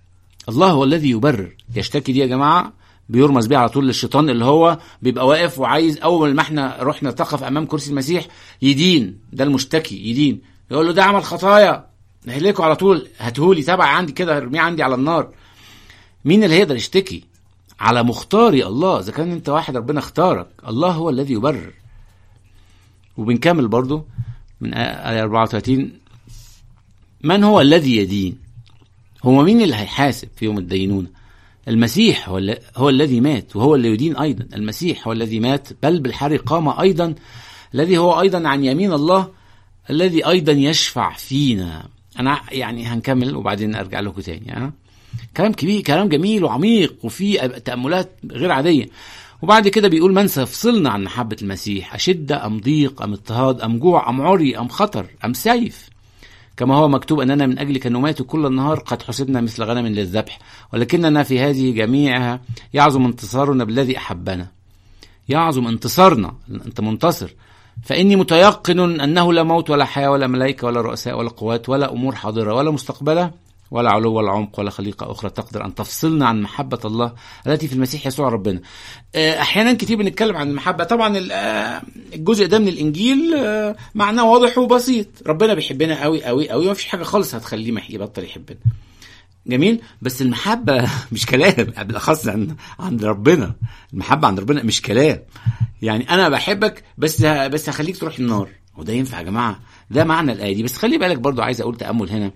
الله هو الذي يبرر يشتكي دي يا جماعه بيرمز بيها على طول للشيطان اللي هو بيبقى واقف وعايز اول ما احنا رحنا تقف امام كرسي المسيح يدين ده المشتكي يدين يقول له ده عمل خطايا نهلكه على طول هاتهولي تبع عندي كده ارميه عندي على النار مين اللي هيقدر يشتكي على مختاري الله اذا كان انت واحد ربنا اختارك الله هو الذي يبرر وبنكمل برضو من آية 34 من هو الذي يدين هو مين اللي هيحاسب في يوم الدينونة المسيح هو, ال- هو الذي مات وهو اللي يدين أيضا المسيح هو الذي مات بل بالحري قام أيضا الذي هو أيضا عن يمين الله الذي أيضا يشفع فينا أنا يعني هنكمل وبعدين أرجع لكم تاني ها كلام كبير كلام جميل وعميق وفيه تأملات غير عادية وبعد كده بيقول من سيفصلنا عن محبة المسيح أشدة أم ضيق أم اضطهاد أم جوع أم عري أم خطر أم سيف كما هو مكتوب أننا من أجلك نمات كل النهار قد حسبنا مثل غنم للذبح ولكننا في هذه جميعها يعظم انتصارنا بالذي أحبنا يعظم انتصارنا أنت منتصر فإني متيقن أنه لا موت ولا حياة ولا ملائكة ولا رؤساء ولا قوات ولا أمور حاضرة ولا مستقبلة ولا علو ولا عمق ولا خليقة أخرى تقدر أن تفصلنا عن محبة الله التي في المسيح يسوع ربنا آه، أحيانا كتير بنتكلم عن المحبة طبعا ال- آه، الجزء ده من الإنجيل آه، معناه واضح وبسيط ربنا بيحبنا قوي قوي قوي ما فيش حاجة خالص هتخليه ما يبطل يحبنا جميل بس المحبة مش كلام بالأخص عند عند ربنا المحبة عند ربنا مش كلام يعني أنا بحبك بس بس هخليك تروح النار وده ينفع يا جماعة ده معنى الآية دي بس خلي بالك برضو عايز أقول تأمل هنا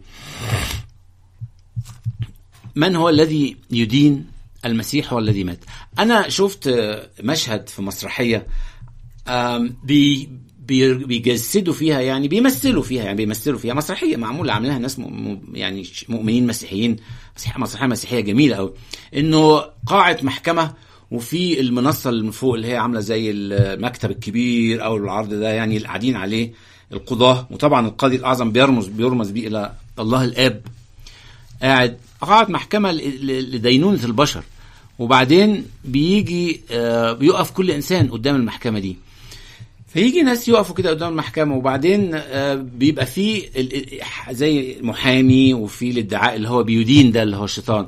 من هو الذي يدين المسيح هو الذي مات أنا شفت آه، مشهد في مسرحية آم، بي بي- بيجسدوا فيها يعني بيمثلوا فيها يعني بيمثلوا فيها مسرحيه معموله عاملاها ناس م... م... يعني ش- مؤمنين مسيحيين مسيح- مسرحيه مسيحيه جميله قوي انه قاعه محكمه وفي المنصه اللي من فوق اللي هي عامله زي المكتب الكبير او العرض ده يعني اللي قاعدين عليه القضاه وطبعا القاضي الاعظم بيرمز بيرمز بيه الى الله الاب قاعد قاعد محكمة ل- ل- لدينونة البشر وبعدين بيجي آه، بيقف كل إنسان قدام المحكمة دي فيجي ناس يقفوا كده قدام المحكمة وبعدين آه، بيبقى في ال- ال- زي محامي وفي الادعاء اللي هو بيدين ده اللي هو الشيطان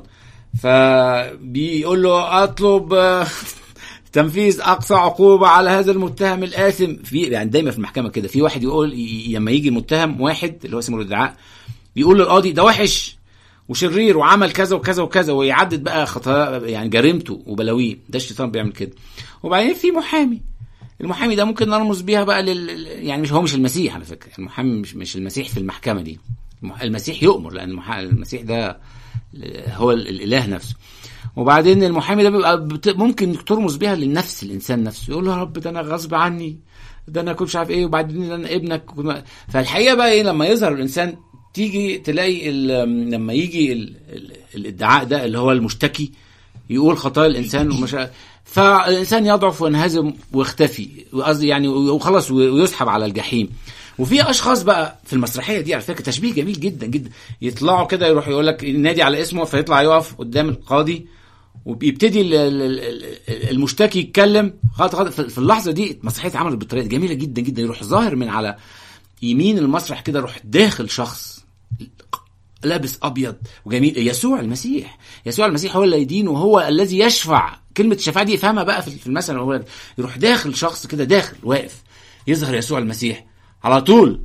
فبيقول له اطلب آه، تنفيذ اقصى عقوبه على هذا المتهم الآثم في يعني دايما في المحكمه كده في واحد يقول ي- لما يجي متهم واحد اللي هو اسمه الادعاء بيقول للقاضي ده وحش وشرير وعمل كذا وكذا وكذا ويعدد بقى خطايا يعني جريمته وبلاويه ده الشيطان بيعمل كده وبعدين في محامي المحامي ده ممكن نرمز بيها بقى لل يعني مش هو مش المسيح على فكره المحامي مش مش المسيح في المحكمه دي المح- المسيح يؤمر لان المح- المسيح ده هو ال- الاله نفسه وبعدين المحامي ده بيبقى بت- ممكن ترمز بيها للنفس الانسان نفسه يقول له يا رب ده انا غصب عني ده انا كنت مش عارف ايه وبعدين انا ابنك وما- فالحقيقه بقى ايه لما يظهر الانسان تيجي تلاقي ال- لما يجي ال- ال- الادعاء ده اللي هو المشتكي يقول خطايا الانسان ومش فالانسان يضعف وينهزم ويختفي قصدي يعني وخلاص ويسحب على الجحيم وفي اشخاص بقى في المسرحيه دي على فكره تشبيه جميل جدا جدا يطلعوا كده يروح يقول لك نادي على اسمه فيطلع يقف قدام القاضي وبيبتدي ال- ال- ال- ال- المشتكي يتكلم خلاص خلاص في في اللحظه دي المسرحيه اتعملت بطريقه جميله جدا جدا يروح ظاهر من على يمين المسرح كده يروح داخل شخص لابس ابيض وجميل يسوع المسيح يسوع المسيح هو اللي يدين وهو الذي يشفع كلمه الشفاعه دي افهمها بقى في في المثل هو يروح داخل شخص كده داخل واقف يظهر يسوع المسيح على طول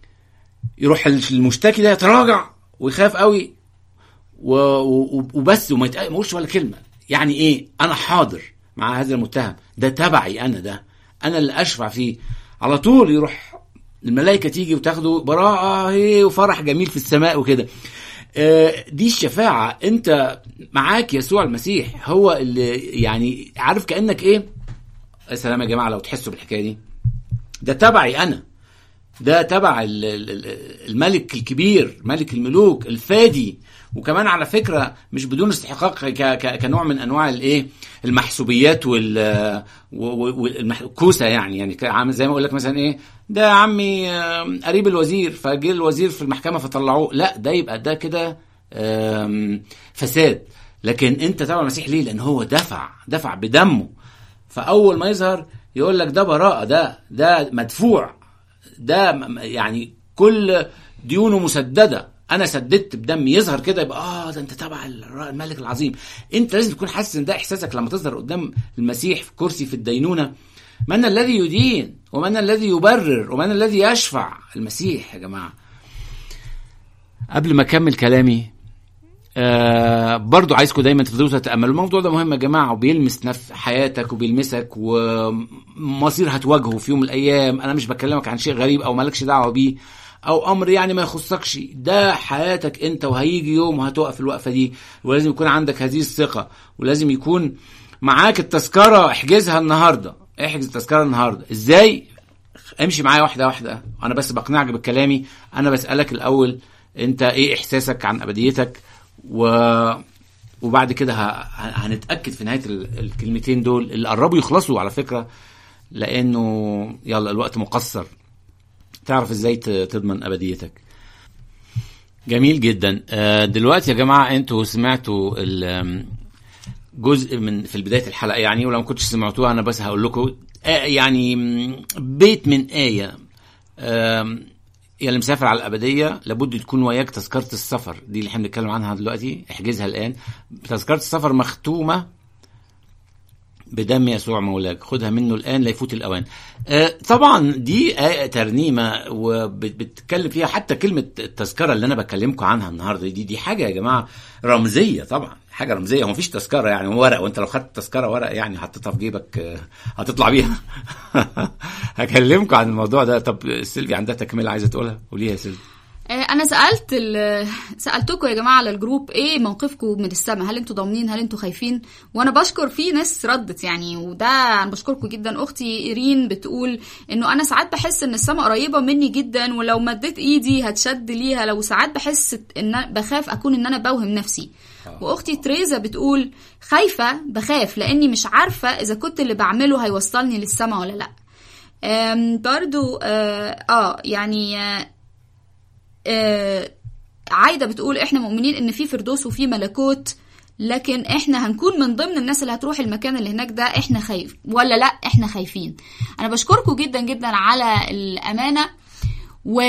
يروح المشتكي ده يتراجع ويخاف قوي و... و... وبس وما يتق- ما يقولش ولا كلمه يعني ايه انا حاضر مع هذا المتهم ده تبعي انا ده انا اللي اشفع فيه على طول يروح الملائكه تيجي وتاخده براءه هي وفرح جميل في السماء وكده آه، دي الشفاعه انت معاك يسوع المسيح هو اللي يعني عارف كانك ايه يا سلام يا جماعه لو تحسوا بالحكايه دي ده تبعي انا ده تبع ال- ال- ال- الملك الكبير ملك الملوك الفادي وكمان على فكره مش بدون استحقاق ك- ك- كنوع من انواع الايه المحسوبيات وال والكوسه يعني يعني ك- عامل زي ما اقول لك مثلا ايه ده يا عمي آم، قريب الوزير فجه الوزير في المحكمه فطلعوه لا ده يبقى ده كده آم، فساد لكن انت تبع المسيح ليه لان هو دفع دفع بدمه فاول ما يظهر يقول لك ده براءه ده ده مدفوع ده م- م- يعني كل ديونه مسدده انا سددت بدم يظهر كده يبقى اه ده انت تبع الملك العظيم انت لازم تكون حاسس ان ده احساسك لما تظهر قدام المسيح في كرسي في الدينونه من الذي يدين ومن الذي يبرر ومن الذي يشفع المسيح يا جماعه قبل ما اكمل كلامي آه برضو عايزكم دايما تفضلوا تتاملوا الموضوع ده مهم يا جماعه وبيلمس نف حياتك وبيلمسك ومصير هتواجهه في يوم من الايام انا مش بكلمك عن شيء غريب او مالكش دعوه بيه او امر يعني ما يخصكش ده حياتك انت وهيجي يوم وهتقف الوقفه دي ولازم يكون عندك هذه الثقه ولازم يكون معاك التذكره احجزها النهارده احجز التذكره النهارده ازاي امشي معايا واحده واحده انا بس بقنعك بكلامي انا بسالك الاول انت ايه احساسك عن ابديتك و وبعد كده ه... هنتاكد في نهايه ال- الكلمتين دول اللي قربوا يخلصوا على فكره لانه يلا الوقت مقصر تعرف ازاي ت- تضمن ابديتك جميل جدا آه، دلوقتي يا جماعه انتوا سمعتوا ال- آم، جزء من في بدايه الحلقه يعني ولو ما كنتش سمعتوها انا بس هقول لكم آه، يعني مم، بيت من ايه آم، يا اللي مسافر على الابديه لابد تكون وياك تذكره السفر دي اللي احنا بنتكلم عنها دلوقتي احجزها الان تذكره السفر مختومه بدم يسوع مولاك خدها منه الان لا يفوت الاوان آه طبعا دي آية ترنيمه وبتتكلم فيها حتى كلمه التذكره اللي انا بكلمكم عنها النهارده دي دي حاجه يا جماعه رمزيه طبعا حاجه رمزيه هو مفيش تذكره يعني هو ورق وانت لو خدت تذكره ورق يعني حطيتها في جيبك آه، هتطلع بيها هكلمكم عن الموضوع ده طب سيلفي عندها تكمله عايزه تقولها قوليها يا سيلفي آه، انا سالت ال- سالتكم يا جماعه على الجروب ايه موقفكم من السماء هل انتوا ضامنين هل انتوا خايفين وانا بشكر في ناس ردت يعني وده انا بشكركم جدا اختي ايرين بتقول انه انا ساعات بحس ان السماء قريبه مني جدا ولو مديت ايدي هتشد ليها لو ساعات بحس ان بخاف اكون ان انا بوهم نفسي واختي تريزا بتقول خايفه بخاف لاني مش عارفه اذا كنت اللي بعمله هيوصلني للسماء ولا لا أم، برضو اه, آه يعني آه آه، عايده بتقول احنا مؤمنين ان في فردوس وفي ملكوت لكن احنا هنكون من ضمن الناس اللي هتروح المكان اللي هناك ده احنا خايف ولا لا احنا خايفين انا بشكركم جدا جدا على الامانه و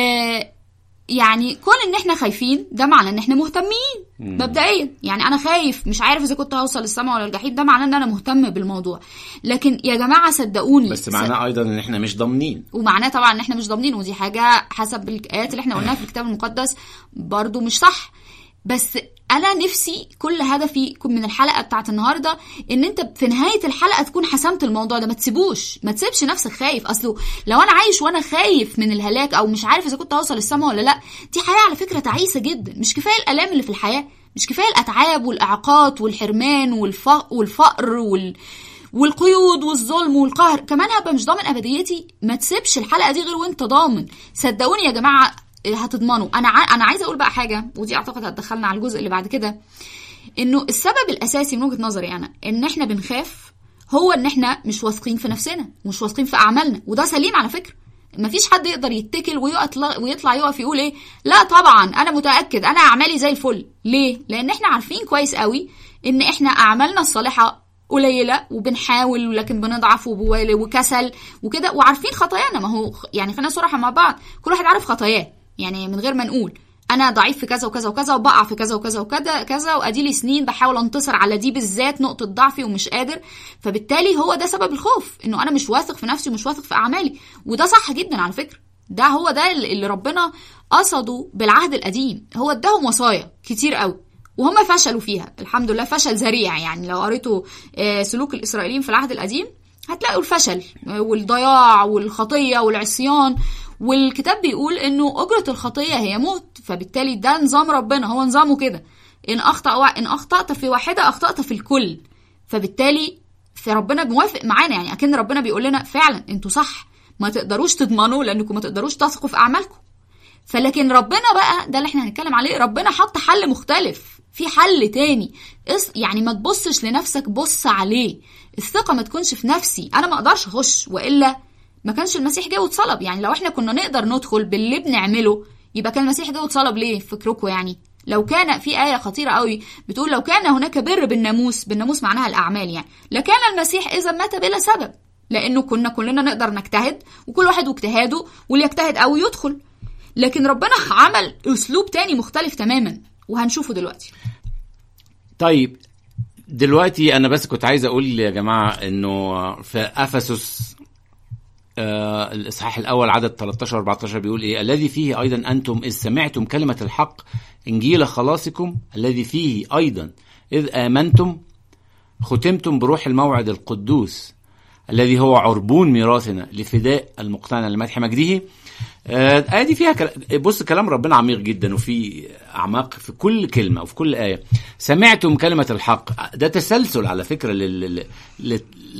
يعني كون ان احنا خايفين ده معناه ان احنا مهتمين مبدئيا يعني انا خايف مش عارف اذا كنت هوصل للسماء ولا الجحيم ده معناه ان انا مهتم بالموضوع لكن يا جماعه صدقوني بس معناه ايضا ان احنا مش ضامنين ومعناه طبعا ان احنا مش ضامنين ودي حاجه حسب الايات اللي احنا قلناها في الكتاب المقدس برضو مش صح بس انا نفسي كل هدفي يكون من الحلقه بتاعت النهارده ان انت في نهايه الحلقه تكون حسمت الموضوع ده ما تسيبوش ما تسيبش نفسك خايف اصله لو انا عايش وانا خايف من الهلاك او مش عارف اذا كنت هوصل السما ولا لا دي حياه على فكره تعيسه جدا مش كفايه الالام اللي في الحياه مش كفايه الاتعاب والاعاقات والحرمان والف... والفقر وال... والقيود والظلم والقهر كمان هبقى مش ضامن ابديتي ما تسيبش الحلقه دي غير وانت ضامن صدقوني يا جماعه هتضمنوا انا ع... انا عايزه اقول بقى حاجه ودي اعتقد هتدخلنا على الجزء اللي بعد كده انه السبب الاساسي من وجهه نظري انا ان احنا بنخاف هو ان احنا مش واثقين في نفسنا ومش واثقين في اعمالنا وده سليم على فكره مفيش حد يقدر يتكل ويطلع ويطلع يقف يقول ايه لا طبعا انا متاكد انا اعمالي زي الفل ليه لان احنا عارفين كويس قوي ان احنا اعمالنا الصالحه قليله وبنحاول لكن بنضعف وبوالي وكسل وكده وعارفين خطايانا ما هو يعني خلينا صراحه مع بعض كل واحد عارف خطاياه يعني من غير ما نقول انا ضعيف في كذا وكذا وكذا وبقع في كذا وكذا وكذا كذا واديلي سنين بحاول انتصر على دي بالذات نقطه ضعفي ومش قادر فبالتالي هو ده سبب الخوف انه انا مش واثق في نفسي ومش واثق في اعمالي وده صح جدا على فكره ده هو ده اللي ربنا قصده بالعهد القديم هو اداهم وصايا كتير قوي وهم فشلوا فيها الحمد لله فشل ذريع يعني لو قريتوا سلوك الاسرائيليين في العهد القديم هتلاقوا الفشل والضياع والخطيه والعصيان والكتاب بيقول انه اجره الخطيه هي موت فبالتالي ده نظام ربنا هو نظامه كده ان اخطا وا... ان اخطات في واحده اخطات في الكل فبالتالي في ربنا موافق معانا يعني اكن ربنا بيقول لنا فعلا انتوا صح ما تقدروش تضمنوا لانكم ما تقدروش تثقوا في اعمالكم فلكن ربنا بقى ده اللي احنا هنتكلم عليه ربنا حط حل مختلف في حل تاني يعني ما تبصش لنفسك بص عليه الثقة ما تكونش في نفسي أنا ما أقدرش أخش وإلا ما كانش المسيح جه واتصلب يعني لو احنا كنا نقدر ندخل باللي بنعمله يبقى كان المسيح جه واتصلب ليه فكركم يعني لو كان في آية خطيرة قوي بتقول لو كان هناك بر بالناموس بالناموس معناها الأعمال يعني لكان المسيح إذا مات بلا سبب لأنه كنا كلنا نقدر نجتهد وكل واحد واجتهاده واللي يجتهد قوي يدخل لكن ربنا عمل اسلوب تاني مختلف تماما وهنشوفه دلوقتي طيب دلوقتي انا بس كنت عايز اقول يا جماعه انه في افسس آه الاصحاح الاول عدد 13 14 بيقول ايه الذي فيه ايضا انتم اذ سمعتم كلمه الحق انجيل خلاصكم الذي فيه ايضا اذ امنتم ختمتم بروح الموعد القدوس الذي هو عربون ميراثنا لفداء المقتنع لمدح مجده آه، الآية دي فيها كلا- بص كلام ربنا عميق جدا وفي أعماق في كل كلمة وفي كل آية سمعتم كلمة الحق ده تسلسل على فكرة لل... لل... لل...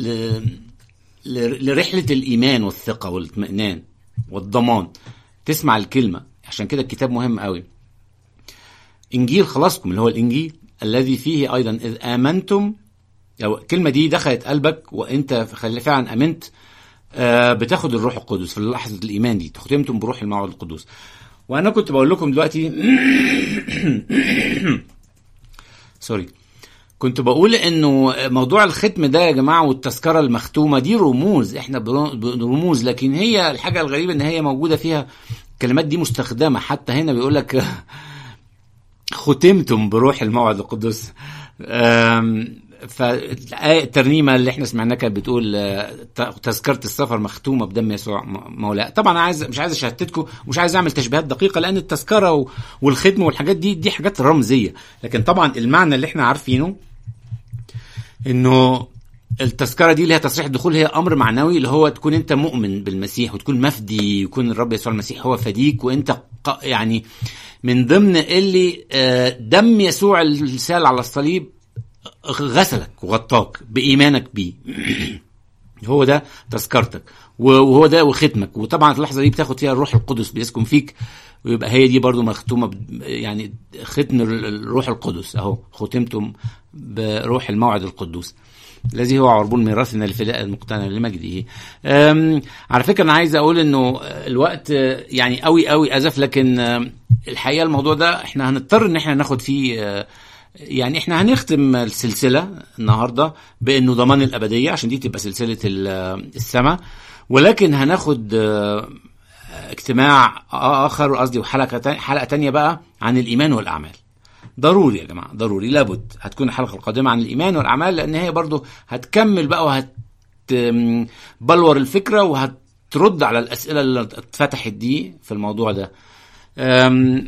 ل- لرحلة الإيمان والثقة والاطمئنان والضمان تسمع الكلمة عشان كده الكتاب مهم قوي إنجيل خلاصكم اللي هو الإنجيل الذي فيه أيضا إذ آمنتم لو الكلمة دي دخلت قلبك وأنت خل- فعلا آمنت آه، بتاخد الروح القدس في لحظة الإيمان دي ختمتم بروح الموعد القدوس وأنا كنت بقول لكم دلوقتي سوري كنت بقول انه موضوع الختم ده يا جماعه والتذكره المختومه دي رموز احنا برو- برموز لكن هي الحاجه الغريبه ان هي موجوده فيها الكلمات دي مستخدمه حتى هنا بيقول لك ختمتم بروح الموعد القدس أم، فالترنيمه اللي احنا سمعناها كانت بتقول آه، ت- تذكره السفر مختومه بدم يسوع م- مولاه طبعا انا عايز مش عايز اشتتكم ومش عايز اعمل تشبيهات دقيقه لان التذكره و- والختم والحاجات دي دي حاجات رمزيه لكن طبعا المعنى اللي احنا عارفينه انه التذكره دي اللي هي تصريح الدخول هي امر معنوي اللي هو تكون انت مؤمن بالمسيح وتكون مفدي يكون الرب يسوع المسيح هو فديك وانت ق- يعني من ضمن اللي آه، دم يسوع السال على الصليب غسلك وغطاك بايمانك بيه هو ده تذكرتك وهو ده وختمك وطبعا في اللحظه دي بتاخد فيها الروح القدس بيسكن فيك ويبقى هي دي برضو مختومه ب- يعني ختم ال- الروح القدس اهو ختمتم بروح الموعد القدوس الذي هو عربون ميراثنا لفداء المقتنع لمجده أم، على فكره انا عايز اقول انه الوقت آه، يعني قوي قوي ازف لكن آم، الحقيقه الموضوع ده احنا هنضطر ان احنا ناخد فيه آه، يعني احنا هنختم السلسله النهارده بانه ضمان الابديه عشان دي تبقى سلسله ال- السماء ولكن هناخد آه، اجتماع اخر قصدي وحلقه تانية حلقه تانية بقى عن الايمان والاعمال ضروري يا جماعه ضروري لابد هتكون الحلقه القادمه عن الايمان والاعمال لان هي برضو هتكمل بقى وهت م، بلور الفكره وهترد على الاسئله اللي اتفتحت دي في الموضوع ده أم،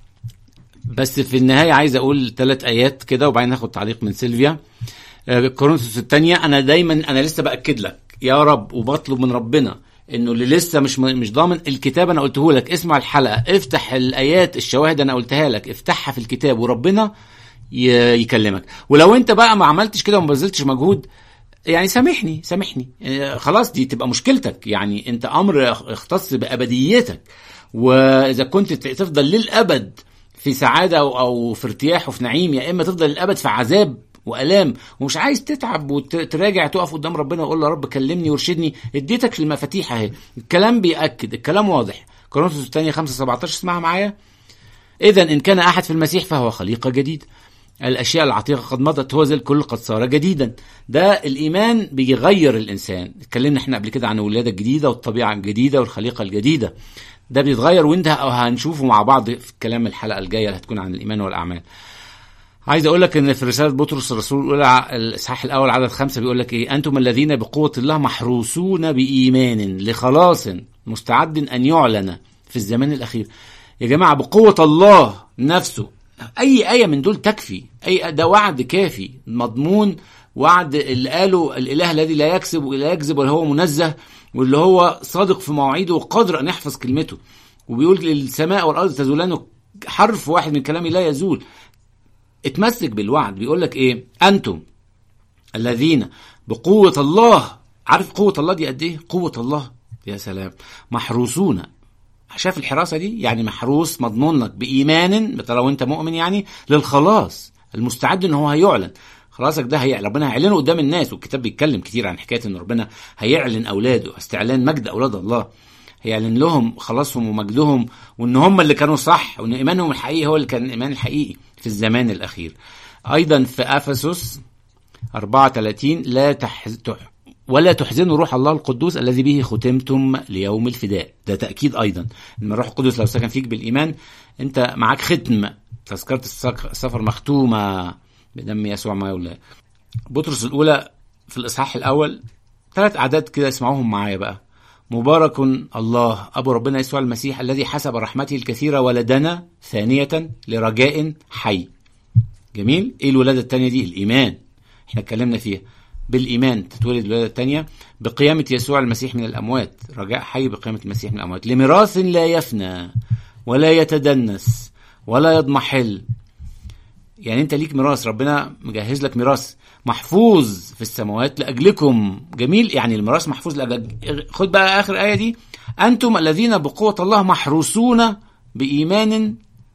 بس في النهايه عايز اقول ثلاث ايات كده وبعدين هاخد تعليق من سيلفيا آه، كورنثوس الثانيه انا دايما انا لسه باكد لك يا رب وبطلب من ربنا انه اللي لسه مش مش ضامن الكتاب انا قلته لك اسمع الحلقه افتح الايات الشواهد انا قلتها لك افتحها في الكتاب وربنا ي- يكلمك ولو انت بقى ما عملتش كده وما بذلتش مجهود يعني سامحني سامحني آه، خلاص دي تبقى مشكلتك يعني انت امر اختص بابديتك واذا كنت ت- تفضل للابد في سعاده او أو في ارتياح وفي نعيم يا اما تفضل للابد في عذاب والام ومش عايز تتعب وتراجع تقف قدام ربنا وقول له يا رب كلمني وارشدني اديتك المفاتيح اهي الكلام بياكد الكلام واضح كورنثوس الثانيه 5 17 اسمعها معايا إذا إن كان أحد في المسيح فهو خليقة جديدة الأشياء العتيقة قد مضت هو ذا الكل قد صار جديدا ده الإيمان بيغير الإنسان اتكلمنا احنا قبل كده عن الولادة الجديدة والطبيعة الجديدة والخليقة الجديدة ده بيتغير وانت هنشوفه مع بعض في كلام الحلقة الجاية اللي هتكون عن الإيمان والأعمال عايز اقول لك ان في رساله بطرس الرسول الاولى الاصحاح الاول عدد خمسه بيقول لك ايه انتم الذين بقوه الله محروسون بايمان لخلاص مستعد ان يعلن في الزمان الاخير يا جماعه بقوه الله نفسه اي ايه من دول تكفي اي ده وعد كافي مضمون وعد اللي قاله الاله الذي لا يكذب ولا يكذب ولا هو منزه واللي هو صادق في مواعيده وقادر ان يحفظ كلمته وبيقول للسماء والارض تزولان حرف واحد من كلامي لا يزول اتمسك بالوعد بيقول لك ايه انتم الذين بقوة الله عارف قوة الله دي قد ايه قوة الله يا سلام محروسون شاف الحراسة دي يعني محروس مضمون لك بإيمان لو أنت مؤمن يعني للخلاص المستعد إن هو هيعلن خلاصك ده هي ربنا هيعلنه قدام الناس والكتاب بيتكلم كتير عن حكاية إن ربنا هيعلن أولاده استعلان مجد أولاد الله هيعلن لهم خلاصهم ومجدهم وإن هم اللي كانوا صح وإن إيمانهم الحقيقي هو اللي كان الإيمان الحقيقي في الزمان الأخير أيضا في أفسس 34 لا تحز... تح... ولا تحزنوا روح الله القدوس الذي به ختمتم ليوم الفداء ده تأكيد أيضا إن الروح القدس لو سكن فيك بالإيمان أنت معاك ختم تذكرة السك- السفر مختومة بدم يسوع ما يولى بطرس الأولى في الإصحاح الأول ثلاث أعداد كده اسمعوهم معايا بقى مبارك الله أبو ربنا يسوع المسيح الذي حسب رحمته الكثيرة ولدنا ثانية لرجاء حي جميل ايه الولاده الثانيه دي الايمان احنا اتكلمنا فيها بالايمان تتولد الولاده الثانيه بقيامه يسوع المسيح من الاموات رجاء حي بقيامه المسيح من الاموات لميراث لا يفنى ولا يتدنس ولا يضمحل يعني انت ليك ميراث ربنا مجهز لك ميراث محفوظ في السماوات لاجلكم جميل يعني الميراث محفوظ لاجل خد بقى اخر ايه دي انتم الذين بقوه الله محروسون بايمان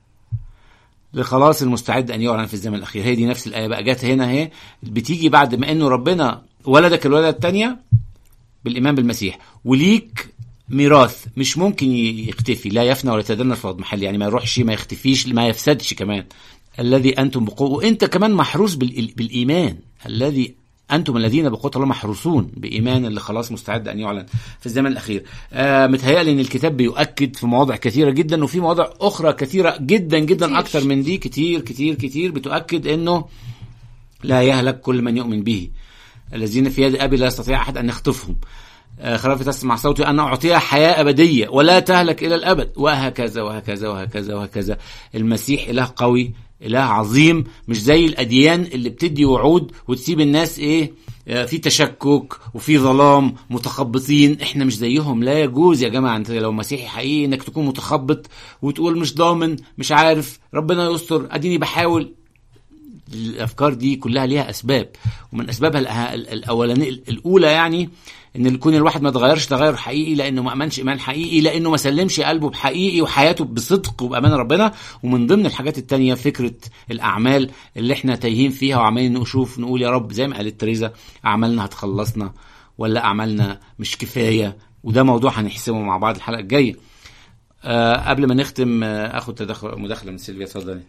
لخلاص المستعد ان يعلن في الزمن الاخير هي دي نفس الايه بقى جت هنا اهي بتيجي بعد ما انه ربنا ولدك الولاده الثانيه بالايمان بالمسيح وليك ميراث مش ممكن يختفي لا يفنى ولا يتدنس في محل يعني ما يروحش ما يختفيش ما يفسدش كمان الذي انتم بقوه وانت كمان محروس بال- بالايمان الذي انتم الذين بقوه الله محروسون بايمان اللي خلاص مستعد ان يعلن في الزمن الاخير آه متهيألي ان الكتاب بيؤكد في مواضع كثيره جدا وفي مواضع اخرى كثيره جدا جدا كتير. اكتر من دي كتير كتير كتير بتؤكد انه لا يهلك كل من يؤمن به الذين في يد ابي لا يستطيع احد ان يخطفهم آه، خرافة تسمع صوتي أن أعطيها حياة أبدية ولا تهلك إلى الأبد وهكذا وهكذا وهكذا وهكذا المسيح إله قوي إله عظيم مش زي الأديان اللي بتدي وعود وتسيب الناس إيه آه، في تشكك وفي ظلام متخبطين احنا مش زيهم لا يجوز يا جماعه انت لو مسيحي حقيقي انك تكون متخبط وتقول مش ضامن مش عارف ربنا يستر اديني بحاول الافكار دي كلها ليها اسباب ومن اسبابها الأه- ال- الاولانيه الاولى يعني ان يكون الواحد ما اتغيرش تغير حقيقي لانه ما امنش ايمان حقيقي لانه ما سلمش قلبه بحقيقي وحياته بصدق وبامان ربنا ومن ضمن الحاجات التانية فكره الاعمال اللي احنا تايهين فيها وعمالين نشوف نقول يا رب زي ما قالت تريزا اعمالنا هتخلصنا ولا اعمالنا مش كفايه وده موضوع هنحسمه مع بعض الحلقه الجايه آه قبل ما نختم آه اخد تدخل مداخله من سيلفيا اتفضلي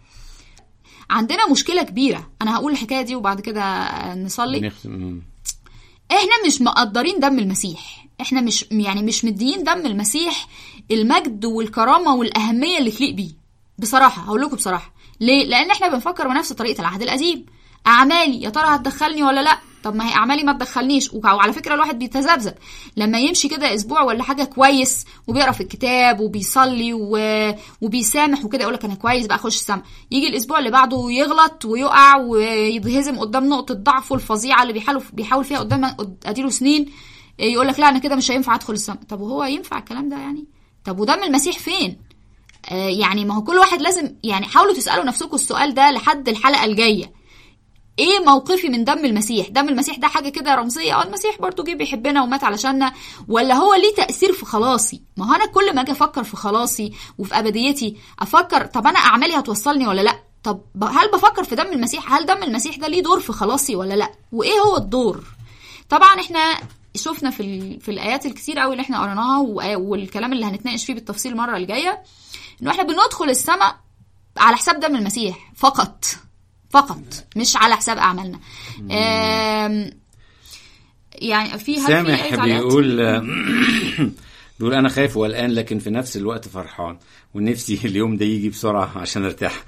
عندنا مشكله كبيره انا هقول الحكايه دي وبعد كده آه، نصلي بنختم مم. احنا مش مقدرين دم المسيح احنا مش يعني مش مديين دم المسيح المجد والكرامه والاهميه اللي تليق بيه بصراحه هقول لكم بصراحه ليه لان احنا بنفكر بنفس طريقه العهد القديم اعمالي يا ترى هتدخلني ولا لا طب ما هي اعمالي ما تدخلنيش وع- وعلى فكره الواحد بيتذبذب لما يمشي كده اسبوع ولا حاجه كويس وبيقرا في الكتاب وبيصلي و... وبيسامح وكده يقول لك انا كويس بقى اخش السما يجي الاسبوع اللي بعده يغلط ويقع ويتهزم قدام نقطه ضعفه الفظيعه اللي بيحاول بيحاول فيها قدام اديله سنين يقول لك لا انا كده مش هينفع ادخل السما طب وهو ينفع الكلام ده يعني طب ودم المسيح فين آه يعني ما هو كل واحد لازم يعني حاولوا تسالوا نفسكم السؤال ده لحد الحلقه الجايه ايه موقفي من دم المسيح دم المسيح ده حاجه كده رمزيه اه المسيح برضو جه بيحبنا ومات علشاننا ولا هو ليه تاثير في خلاصي ما هو انا كل ما اجي افكر في خلاصي وفي ابديتي افكر طب انا اعمالي هتوصلني ولا لا طب ب- هل بفكر في دم المسيح هل دم المسيح ده ليه دور في خلاصي ولا لا وايه هو الدور طبعا احنا شفنا في ال... في الايات الكتير قوي اللي احنا قريناها و- والكلام اللي هنتناقش فيه بالتفصيل المره الجايه انه احنا بندخل السماء على حساب دم المسيح فقط فقط مش على حساب اعمالنا آم، يعني في هل في سامح أي تعليقات؟ بيقول بيقول انا خايف وقلقان لكن في نفس الوقت فرحان ونفسي اليوم ده يجي بسرعه عشان ارتاح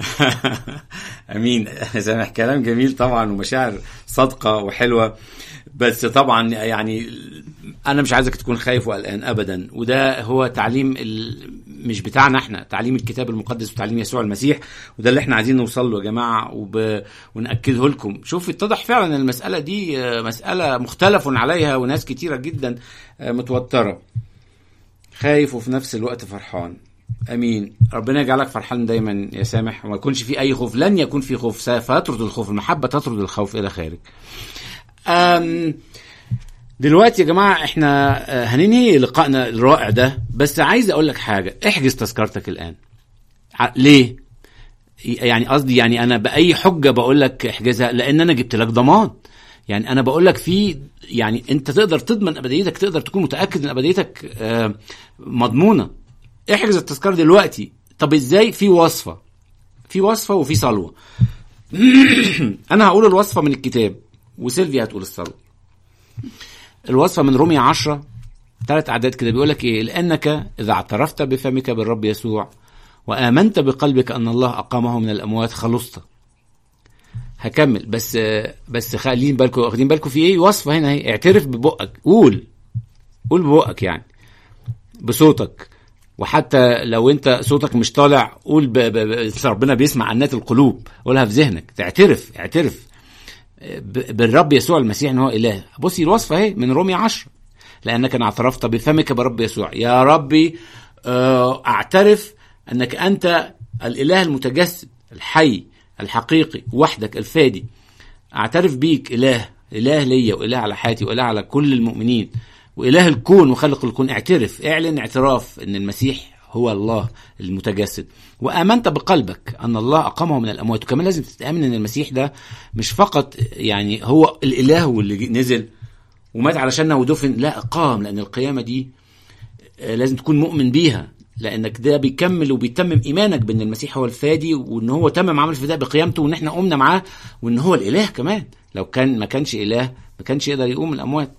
امين سامح كلام جميل طبعا ومشاعر صادقه وحلوه بس طبعا يعني انا مش عايزك تكون خايف وقلقان ابدا وده هو تعليم ال... مش بتاعنا احنا تعليم الكتاب المقدس وتعليم يسوع المسيح وده اللي احنا عايزين نوصل له يا جماعه وب... وناكده لكم شوف اتضح فعلا المساله دي آه، مساله مختلف عليها وناس كتيره جدا آه، متوتره خايف وفي نفس الوقت فرحان امين ربنا يجعلك فرحان دايما يا سامح وما يكونش في اي خوف لن يكون في خوف سيطرد الخوف المحبه تطرد الخوف الى خارج أم دلوقتي يا جماعه احنا آه، هننهي لقائنا الرائع ده بس عايز اقول لك حاجه احجز تذكرتك الان ع- ليه يعني قصدي يعني انا باي حجه بقول لك احجزها لان انا جبت لك ضمان يعني انا بقول لك في يعني انت تقدر تضمن ابديتك تقدر تكون متاكد ان ابديتك آه، مضمونه احجز التذكره دلوقتي طب ازاي في وصفه في وصفه وفي صلوه انا هقول الوصفه من الكتاب وسيلفيا هتقول الصلوه الوصفه من رومية عشرة ثلاث اعداد كده بيقول لك ايه لانك اذا اعترفت بفمك بالرب يسوع وامنت بقلبك ان الله اقامه من الاموات خلصت هكمل بس بس خلين بالكم واخدين بالكم في ايه وصفه هنا اهي اعترف ببقك قول قول ببقك يعني بصوتك وحتى لو انت صوتك مش طالع قول ب... ب... ب... ربنا بيسمع عنات القلوب قولها في ذهنك تعترف اعترف ب... بالرب يسوع المسيح ان هو اله بصي الوصفه اهي من رومية عشر لانك ان اعترفت بفمك برب يسوع يا ربي آه، اعترف انك انت الاله المتجسد الحي الحقيقي وحدك الفادي اعترف بيك اله اله ليا واله على حياتي واله على كل المؤمنين واله الكون وخلق الكون اعترف اعلن اعتراف ان المسيح هو الله المتجسد وامنت بقلبك ان الله اقامه من الاموات وكمان لازم تتامن ان المسيح ده مش فقط يعني هو الاله واللي نزل ومات علشاننا ودفن لا قام لان القيامه دي آه، لازم تكون مؤمن بيها لانك ده بيكمل وبيتمم ايمانك بان المسيح هو الفادي وان هو تمم عمل الفداء بقيامته وان احنا قمنا معاه وان هو الاله كمان لو كان ما كانش اله ما كانش يقدر يقوم من الاموات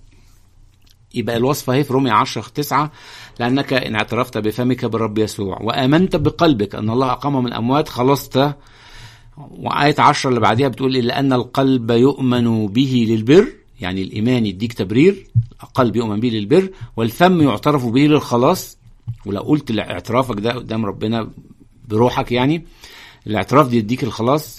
يبقى الوصفة هي في رومية 10 9 لأنك إن اعترفت بفمك بالرب يسوع وآمنت بقلبك أن الله أقامه من الأموات خلصت وآية 10 اللي بعديها بتقول إلا أن القلب يؤمن به للبر يعني الإيمان يديك تبرير القلب يؤمن به للبر والفم يعترف به للخلاص ولو قلت اعترافك ده قدام ربنا بروحك يعني الاعتراف دي يديك الخلاص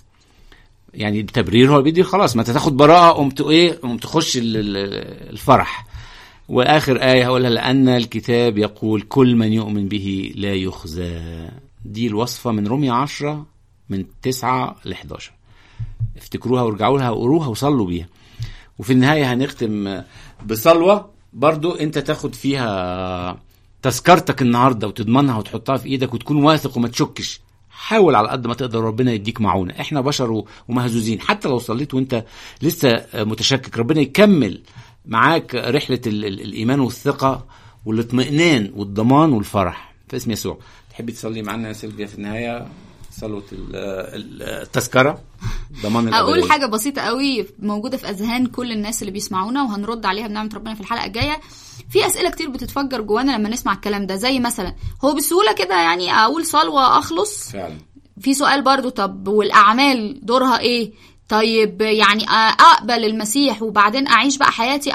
يعني التبرير هو بيدي الخلاص ما انت تاخد براءه قمت ايه قمت تخش ال- ال- الفرح واخر ايه هقولها لان الكتاب يقول كل من يؤمن به لا يخزى دي الوصفه من رومية 10 من 9 ل 11 افتكروها وارجعوا لها وقروها وصلوا بيها وفي النهايه هنختم بصلوه برضو انت تاخد فيها تذكرتك النهارده وتضمنها وتحطها في ايدك وتكون واثق وما تشكش حاول على قد ما تقدر ربنا يديك معونه احنا بشر و- ومهزوزين حتى لو صليت وانت لسه متشكك ربنا يكمل معاك رحله ال- ال- الايمان والثقه والاطمئنان والضمان والفرح في اسم يسوع تحبي تصلي معانا يا سيلفيا في النهايه صلوه ال- ال- التذكره ضمان اقول الأبدية. حاجه بسيطه قوي موجوده في اذهان كل الناس اللي بيسمعونا وهنرد عليها بنعمه ربنا في الحلقه الجايه في اسئله كتير بتتفجر جوانا لما نسمع الكلام ده زي مثلا هو بسهوله كده يعني اقول صلوه اخلص فعلا في سؤال برضو طب والاعمال دورها ايه طيب يعني اقبل المسيح وبعدين اعيش بقى حياتي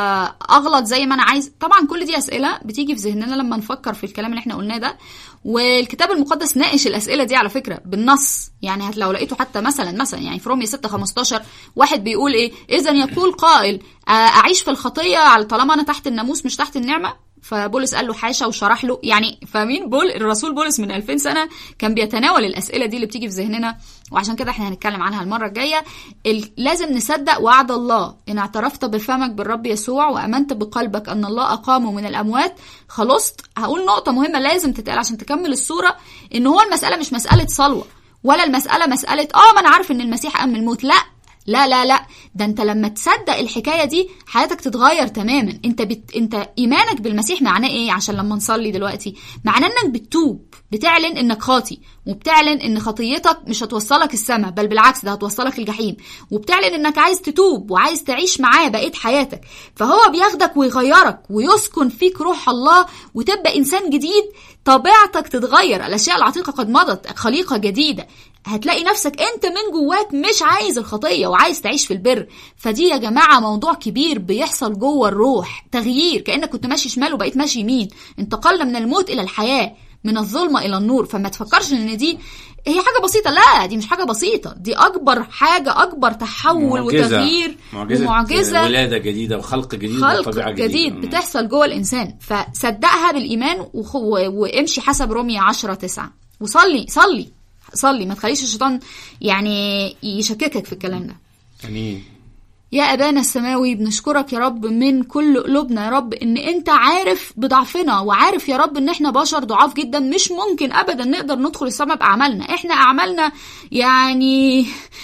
اغلط زي ما انا عايز طبعا كل دي اسئله بتيجي في ذهننا لما نفكر في الكلام اللي احنا قلناه ده والكتاب المقدس ناقش الاسئله دي على فكره بالنص يعني هت لو لقيته حتى مثلا مثلا يعني في رومية 6 15 واحد بيقول ايه اذا يقول قائل اعيش في الخطيه على طالما انا تحت الناموس مش تحت النعمه فبولس قال له حاشا وشرح له يعني فاهمين بول الرسول بولس من 2000 سنه كان بيتناول الاسئله دي اللي بتيجي في ذهننا وعشان كده احنا هنتكلم عنها المره الجايه لازم نصدق وعد الله ان اعترفت بفمك بالرب يسوع وامنت بقلبك ان الله اقامه من الاموات خلصت هقول نقطه مهمه لازم تتقال عشان تكمل الصوره ان هو المساله مش مساله صلوه ولا المساله مساله اه ما انا عارف ان المسيح قام من الموت لا لا لا لا ده انت لما تصدق الحكايه دي حياتك تتغير تماما انت بت... انت ايمانك بالمسيح معناه ايه عشان لما نصلي دلوقتي معناه انك بتتوب بتعلن انك خاطي وبتعلن ان خطيتك مش هتوصلك السماء بل بالعكس ده هتوصلك الجحيم وبتعلن انك عايز تتوب وعايز تعيش معاه بقيه حياتك فهو بياخدك ويغيرك ويسكن فيك روح الله وتبقى انسان جديد طبيعتك تتغير الاشياء العتيقه قد مضت خليقه جديده هتلاقي نفسك انت من جواك مش عايز الخطيه وعايز تعيش في البر فدي يا جماعه موضوع كبير بيحصل جوه الروح تغيير كانك كنت ماشي شمال وبقيت ماشي يمين انتقلنا من الموت الى الحياه من الظلمه الى النور فما تفكرش ان دي هي حاجه بسيطه لا دي مش حاجه بسيطه دي اكبر حاجه اكبر تحول معجزة. وتغيير معجزة, ومعجزه ولاده جديده وخلق جديد خلق وطبيعه جديد, جديده جديد بتحصل جوه الانسان فصدقها بالايمان وخ... وامشي حسب رومية 10 9 وصلي صلي صلي ما تخليش الشيطان يعني يشككك في الكلام ده امين يا أبانا السماوي بنشكرك يا رب من كل قلوبنا يا رب إن أنت عارف بضعفنا وعارف يا رب إن إحنا بشر ضعاف جدا مش ممكن أبدا نقدر ندخل السماء بأعمالنا إحنا أعمالنا يعني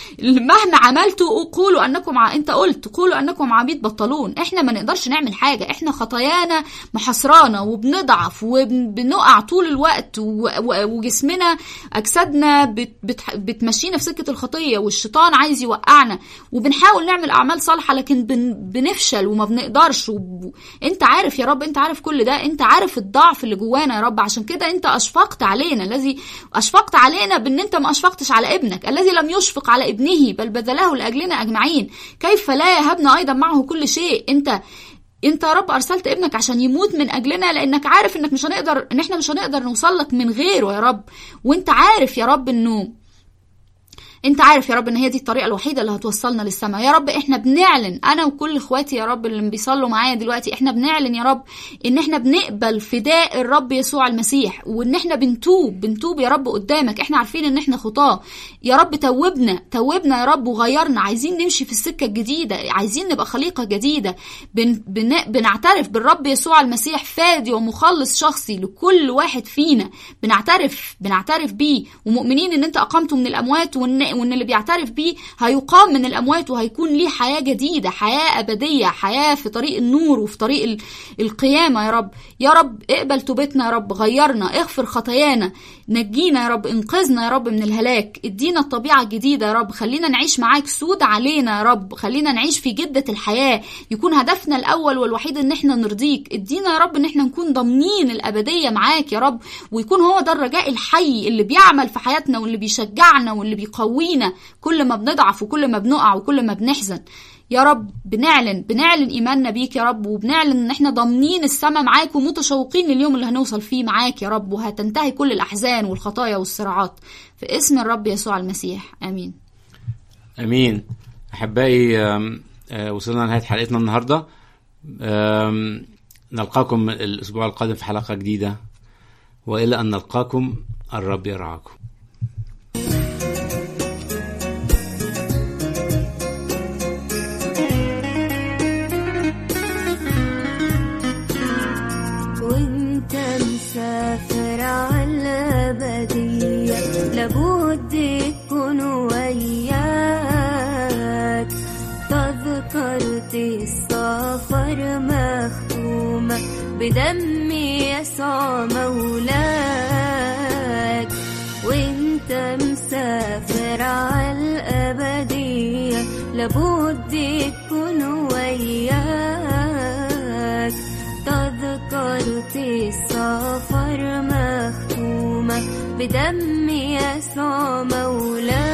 مهما عملتوا قولوا انكم ع... انت قلت قولوا انكم عبيد بطلون احنا ما نقدرش نعمل حاجه احنا خطايانا محصرانا وبنضعف وبنقع طول الوقت و... و... وجسمنا اجسادنا بت... بت... بتمشينا في سكه الخطيه والشيطان عايز يوقعنا وبنحاول نعمل اعمال صالحه لكن بن... بنفشل وما بنقدرش و... انت عارف يا رب انت عارف كل ده انت عارف الضعف اللي جوانا يا رب عشان كده انت اشفقت علينا الذي اشفقت علينا بان انت ما اشفقتش على ابنك الذي لم يشفق على ابنه بل بذله لاجلنا اجمعين كيف لا يهبنا ايضا معه كل شيء انت انت يا رب ارسلت ابنك عشان يموت من اجلنا لانك عارف انك مش هنقدر ان احنا مش هنقدر نوصل لك من غيره يا رب وانت عارف يا رب انه انت عارف يا رب ان هي دي الطريقه الوحيده اللي هتوصلنا للسماء يا رب احنا بنعلن انا وكل اخواتي يا رب اللي بيصلوا معايا دلوقتي احنا بنعلن يا رب ان احنا بنقبل فداء الرب يسوع المسيح وان احنا بنتوب بنتوب يا رب قدامك احنا عارفين ان احنا خطاه يا رب توبنا توبنا يا رب وغيرنا عايزين نمشي في السكه الجديده عايزين نبقى خليقه جديده بن بن بنعترف بالرب يسوع المسيح فادي ومخلص شخصي لكل واحد فينا بنعترف بنعترف بيه ومؤمنين ان انت اقامته من الاموات وان وان اللي بيعترف بيه هيقام من الاموات وهيكون ليه حياه جديده حياه ابديه حياه في طريق النور وفي طريق ال- القيامه يا رب يا رب اقبل توبتنا يا رب غيرنا اغفر خطايانا نجينا يا رب انقذنا يا رب من الهلاك ادينا الطبيعه الجديده يا رب خلينا نعيش معاك سود علينا يا رب خلينا نعيش في جده الحياه يكون هدفنا الاول والوحيد ان احنا نرضيك ادينا يا رب ان احنا نكون ضامنين الابديه معاك يا رب ويكون هو ده الرجاء الحي اللي بيعمل في حياتنا واللي بيشجعنا واللي بيقوينا كل ما بنضعف وكل ما بنقع وكل ما بنحزن يا رب بنعلن بنعلن ايماننا بيك يا رب وبنعلن ان احنا ضامنين السما معاك ومتشوقين لليوم اللي هنوصل فيه معاك يا رب وهتنتهي كل الاحزان والخطايا والصراعات في اسم الرب يسوع المسيح امين امين احبائي آم، آه، وصلنا لنهايه حلقتنا النهارده آم، نلقاكم الاسبوع القادم في حلقه جديده والى ان نلقاكم الرب يرعاكم وانت مسافر عالأبدية لابد يكون وياك تذكرة السفر مختومة بدم يسوع مولاك وانت مسافر عالأبدية لابد يكون وياك تذكرة السفر مختومة بدم يسوع مولاك